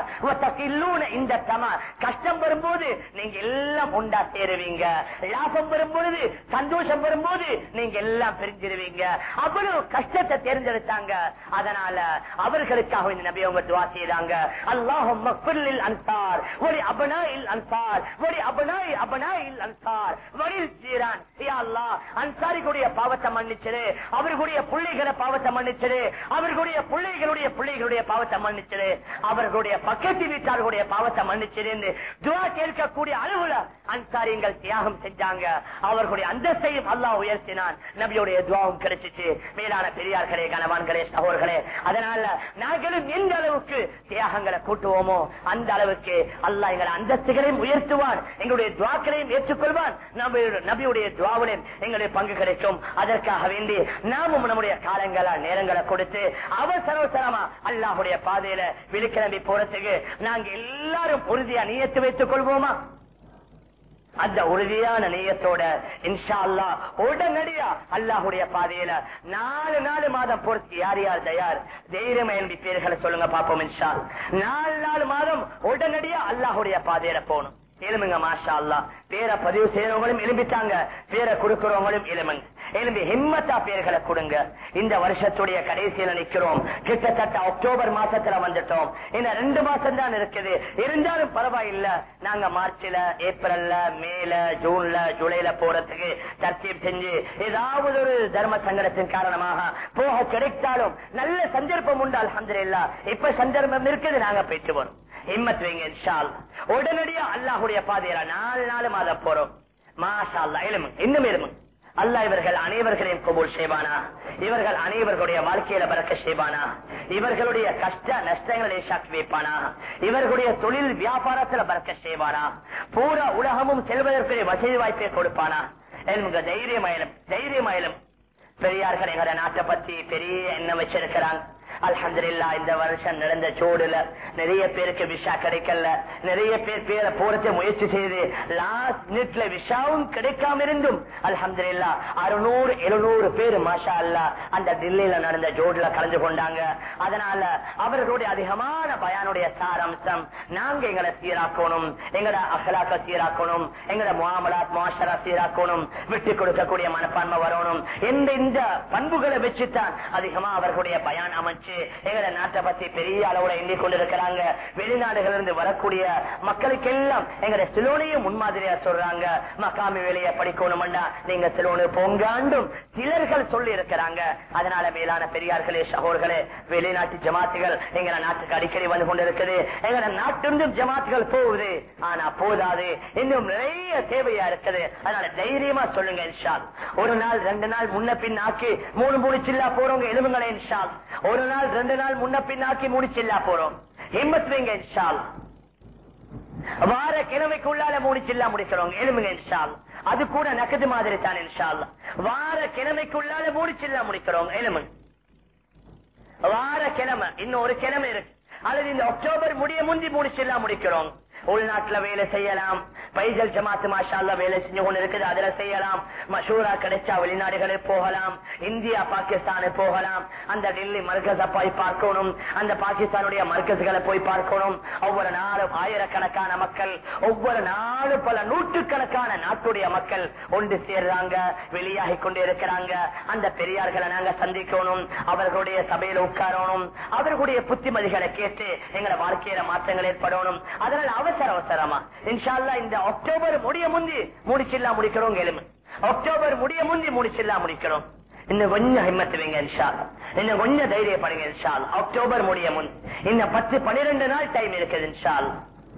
இந்த தமா கஷ்டம் வரும்போது நீங்க எல்லாம் உண்டா சேருவீங்க லாபம் வரும்பொழுது சந்தோஷம் வரும்போது நீங்க எல்லாம் பிரிஞ்சிருவீங்க அவ்வளவு கஷ்டத்தை தேர்ந்தெடுத்தாங்க அதனால அவர்களுக்காக இந்த நபி அவங்க துவா செய்தாங்க அல்லாஹும் மக்ஃபிரில் அன்சார் ஒரு அபனாயில் அன்சார் ஒரு அபனாய் அபனாயில் அன்சார் வரில் ஜீரான் யா அல்லாஹ் அன்சாரிகளுடைய பாவத்தை மன்னிச்சிரு அவர்களுடைய பிள்ளைகளை பாவத்தை மன்னிச்சிரு அவர்களுடைய பிள்ளைகளுடைய பிள்ளைகளுடைய பாவத்தை மன்னிச்சிரு அவர்களுடைய பக்கத்து வீட்டார்களுடைய பாவத்தை மன்னிச்சிரு துவா கேட்கக்கூடிய அளவுல அன்சாரியங்கள் தியாகம் செஞ்சாங்க அவர்களுடைய அந்தஸ்தையும் அல்லாஹ் உயர்த்தினான் நபியுடைய துவாவும் கிடைச்சிச்சு மேலான பெரியார்களே கணவான்களே சகோர்களே அதனால நாங்களும் எந்த அளவுக்கு தியாகங்களை கூட்டுவோமோ அந்த அளவுக்கு அல்லாஹ் எங்களை அந்தஸ்துகளையும் உயர்த்துவான் எங்களுடைய துவாக்களையும் ஏற்றுக்கொள்வான் நபியுடைய- நபியுடைய துவாவிலும் எங்களுடைய பங்கு கிடைக்கும் அதற்காக வேண்டி நாமும் நம்முடைய காலங்கள நேரங்களை கொடுத்து அவசர அவசரமா அல்லாஹுடைய பாதையில விழிக்கிளம்பி போறதுக்கு நாங்க எல்லாரும் உறுதியா நியத்து வைத்துக் கொள்வோமா அந்த உறுதியான நேயத்தோட இன்ஷா அல்லா உடனடியா அல்லாஹுடைய பாதையில நாலு நாலு மாதம் பொறுத்து யார் யார் தயார் தைரியமா என்னுடைய பேர்களை சொல்லுங்க பாப்போம் இன்ஷா நாலு நாலு மாதம் உடனடியா அல்லாஹுடைய பாதையில போகணும் எலும்புங்க மாஷா அல்லா பேரை பதிவு செய்யறவங்களும் எலும்பிட்டாங்க பேரை கொடுக்கிறவங்களும் எலும்புங்க எலும்பி ஹிம்மத்தா பேர்களை கொடுங்க இந்த வருஷத்துடைய கடைசியில நிக்கிறோம் கிட்டத்தட்ட அக்டோபர் மாசத்துல வந்துட்டோம் இன்னும் ரெண்டு மாசம் தான் இருக்குது இருந்தாலும் பரவாயில்ல நாங்க மார்ச்ல ஏப்ரல்ல மேல ஜூன்ல ஜூலைல போறதுக்கு தர்த்தீப் செஞ்சு ஏதாவது ஒரு தர்ம சங்கடத்தின் காரணமாக போக கிடைத்தாலும் நல்ல சந்தர்ப்பம் உண்டு அல்ஹம்துலில்லா இப்ப சந்தர்ப்பம் இருக்குது நாங்க போயிட்டு வரோம் ஹிம்மத் வைங்க இன்ஷா அல்லாஹ். உடனடியா அல்லாஹுடைய பாதையில நாலு நாலு மாதம் போறோம் மாஷா அல்லா எலும்பு இன்னும் எலும்பு அல்லாஹ் இவர்கள் அனைவர்களையும் கபூல் செய்வானா இவர்கள் அனைவர்களுடைய வாழ்க்கையில பறக்க செய்வானா இவர்களுடைய கஷ்ட நஷ்டங்களை சாக்கி வைப்பானா இவர்களுடைய தொழில் வியாபாரத்துல பறக்க செய்வானா பூரா உலகமும் செல்வதற்கு வசதி வாய்ப்பை கொடுப்பானா என்க தைரியமாயிலும் தைரியமாயிலும் பெரியார்கள் எங்க நாட்டை பத்தி பெரிய எண்ணம் வச்சிருக்கிறாங்க அல்ஹம்துலில்லாஹ் இந்த வருஷம் நடந்த சூடுல நிறைய பேருக்கு விஷா கிடைக்கல நிறைய பேர் பேரை போறத முயற்சி செய்து லாஸ்ட் மினிட்ல விஷாவும் கிடைக்காம இருந்தும் அல்ஹம்துலில்லாஹ் அறுநூறு எழுநூறு பேர் மாஷா அல்லா அந்த டில்லியில நடந்த ஜோடுல கலந்து கொண்டாங்க அதனால அவர்களுடைய அதிகமான பயானுடைய சாராம்சம் நாங்க எங்களை சீராக்கணும் எங்கட அகலாக்க சீராக்கணும் எங்கட முகாமலாத் மாஷரா சீராக்கணும் விட்டு கொடுக்கக்கூடிய மனப்பான்மை வரணும் எந்த இந்த பண்புகளை வச்சுதான் அதிகமா அவர்களுடைய பயான் அமைச்சு எங்கட நாட்டை பத்தி பெரிய அளவுல எண்ணிக் கொண்டிருக்கிறாங்க வெளிநாடுகள் இருந்து வரக்கூடிய மக்களுக்கு எல்லாம் எங்கட சிலோனையும் முன்மாதிரியா சொல்றாங்க மக்காமி வேலையை படிக்கணும்டா நீங்க சிலோனு போங்காண்டும் சிலர்கள் சொல்லி இருக்கிறாங்க அதனால மேலான பெரியார்களே சகோர்களே வெளிநாட்டு ஜமாத்துகள் எங்க நாட்டுக்கு அடிக்கடி வந்து கொண்டிருக்குது எங்க நாட்டிலிருந்தும் ஜமாத்துகள் போகுது ஆனா போதாது இன்னும் நிறைய தேவையா இருக்குது அதனால தைரியமா சொல்லுங்க இன்ஷால் ஒரு நாள் ரெண்டு நாள் முன்ன பின் ஆக்கி மூணு மூணு சில்லா போறவங்க எலும்புங்களே இன்ஷால் ஒரு நாள் ரெண்டு நாள் முன்ன பின் ஆக்கி மூணு சில்லா போறோம் ஹிம்மத் வைங்க இன்ஷால் வார கிழமைக்குள்ளால மூணு சில்லா முடிக்கிறோம் எலும்புங்க இன்ஷால் அது கூட நக்கது மாதிரி தான் இன்ஷால் வார கிழமைக்குள்ளால மூணு சில்லா முடிக்கிறோம் எலும்புங்க வார கிழமை இன்னும் ஒரு கிழமை இருக்கு அல்லது இந்த அக்டோபர் முடிய முந்தி முடிச்செல்லாம் முடிக்கிறோம் உள்நாட்டுல வேலை செய்யலாம் பைசல் ஜமாத்து மாஷால்ல வேலை செஞ்சு கொண்டு இருக்குது அதுல செய்யலாம் மஷூரா கிடைச்சா வெளிநாடுகளுக்கு போகலாம் இந்தியா பாகிஸ்தானு போகலாம் அந்த டெல்லி மர்கஸ போய் பார்க்கணும் அந்த பாகிஸ்தானுடைய மர்கஸ்களை போய் பார்க்கணும் ஒவ்வொரு நாளும் ஆயிரக்கணக்கான மக்கள் ஒவ்வொரு நாளும் பல நூற்றுக்கணக்கான நாட்டுடைய மக்கள் ஒன்று சேர்றாங்க வெளியாகி கொண்டு இருக்கிறாங்க அந்த பெரியார்களை நாங்க சந்திக்கணும் அவர்களுடைய சபையில உட்காரணும் அவர்களுடைய புத்திமதிகளை கேட்டு எங்களை வாழ்க்கையில மாற்றங்கள் ஏற்படணும் அதனால அவசர அவசரமா இன்ஷால்லா இந்த அக்டோபர் முடிய முந்தி முடிச்சில்லா முடிக்கிறோம் எலும்பு அக்டோபர் முடிய முந்தி முடிச்சில்லா முடிக்கிறோம் இன்னும் கொஞ்சம் ஹிம்மத்து வைங்க இன்ஷால் இன்னும் கொஞ்சம் தைரியப்படுங்க இன்ஷால் அக்டோபர் முடிய முன் இன்னும் பத்து பனிரெண்டு நாள் டைம் இருக்குது இன்ஷால்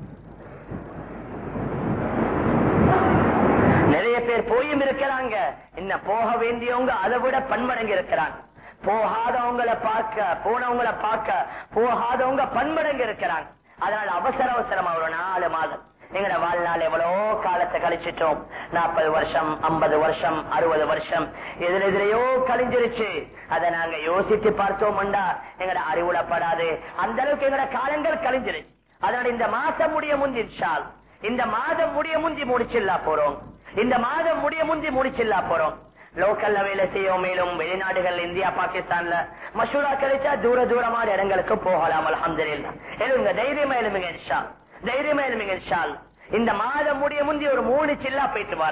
நிறைய பேர் போயும் இருக்கிறாங்க இன்னும் போக வேண்டியவங்க அதை விட பன்மடங்கு இருக்கிறாங்க போகாதவங்களை பார்க்க போனவங்களை பார்க்க போகாதவங்க பன்மடங்கு இருக்கிறாங்க அதனால அவசர அவசரமா ஒரு நாலு மாதம் எங்கட வாழ்நாள் எவ்வளோ காலத்தை கழிச்சிட்டோம் நாற்பது வருஷம் ஐம்பது வருஷம் அறுபது வருஷம் எதிர எதிரையோ கழிஞ்சிருச்சு அதை நாங்க யோசித்து பார்த்தோம்டா எங்கட அறிவுலப்படாது அந்த அளவுக்கு எங்கட காலங்கள் கழிஞ்சிருச்சு அதனால இந்த மாசம் முடிய முந்திச்சால் இந்த மாதம் முடிய முந்தி முடிச்சில்லா போறோம் இந்த மாதம் முடிய முந்தி முடிச்சில்லா போறோம் லோக்கல்ல வேலை செய்யும் மேலும் வெளிநாடுகள் இந்தியா பாகிஸ்தான்ல மஷூரா கிடைச்சா தூர தூரமான இடங்களுக்கு போகலாம் அலமதுல்லா எழுங்க தைரியமா எழுதுங்க இன்ஷா தைரியமா எழுதுங்க இன்ஷா இந்த மாதம் முடிய முந்தி ஒரு மூணு சில்லா போயிட்டு வர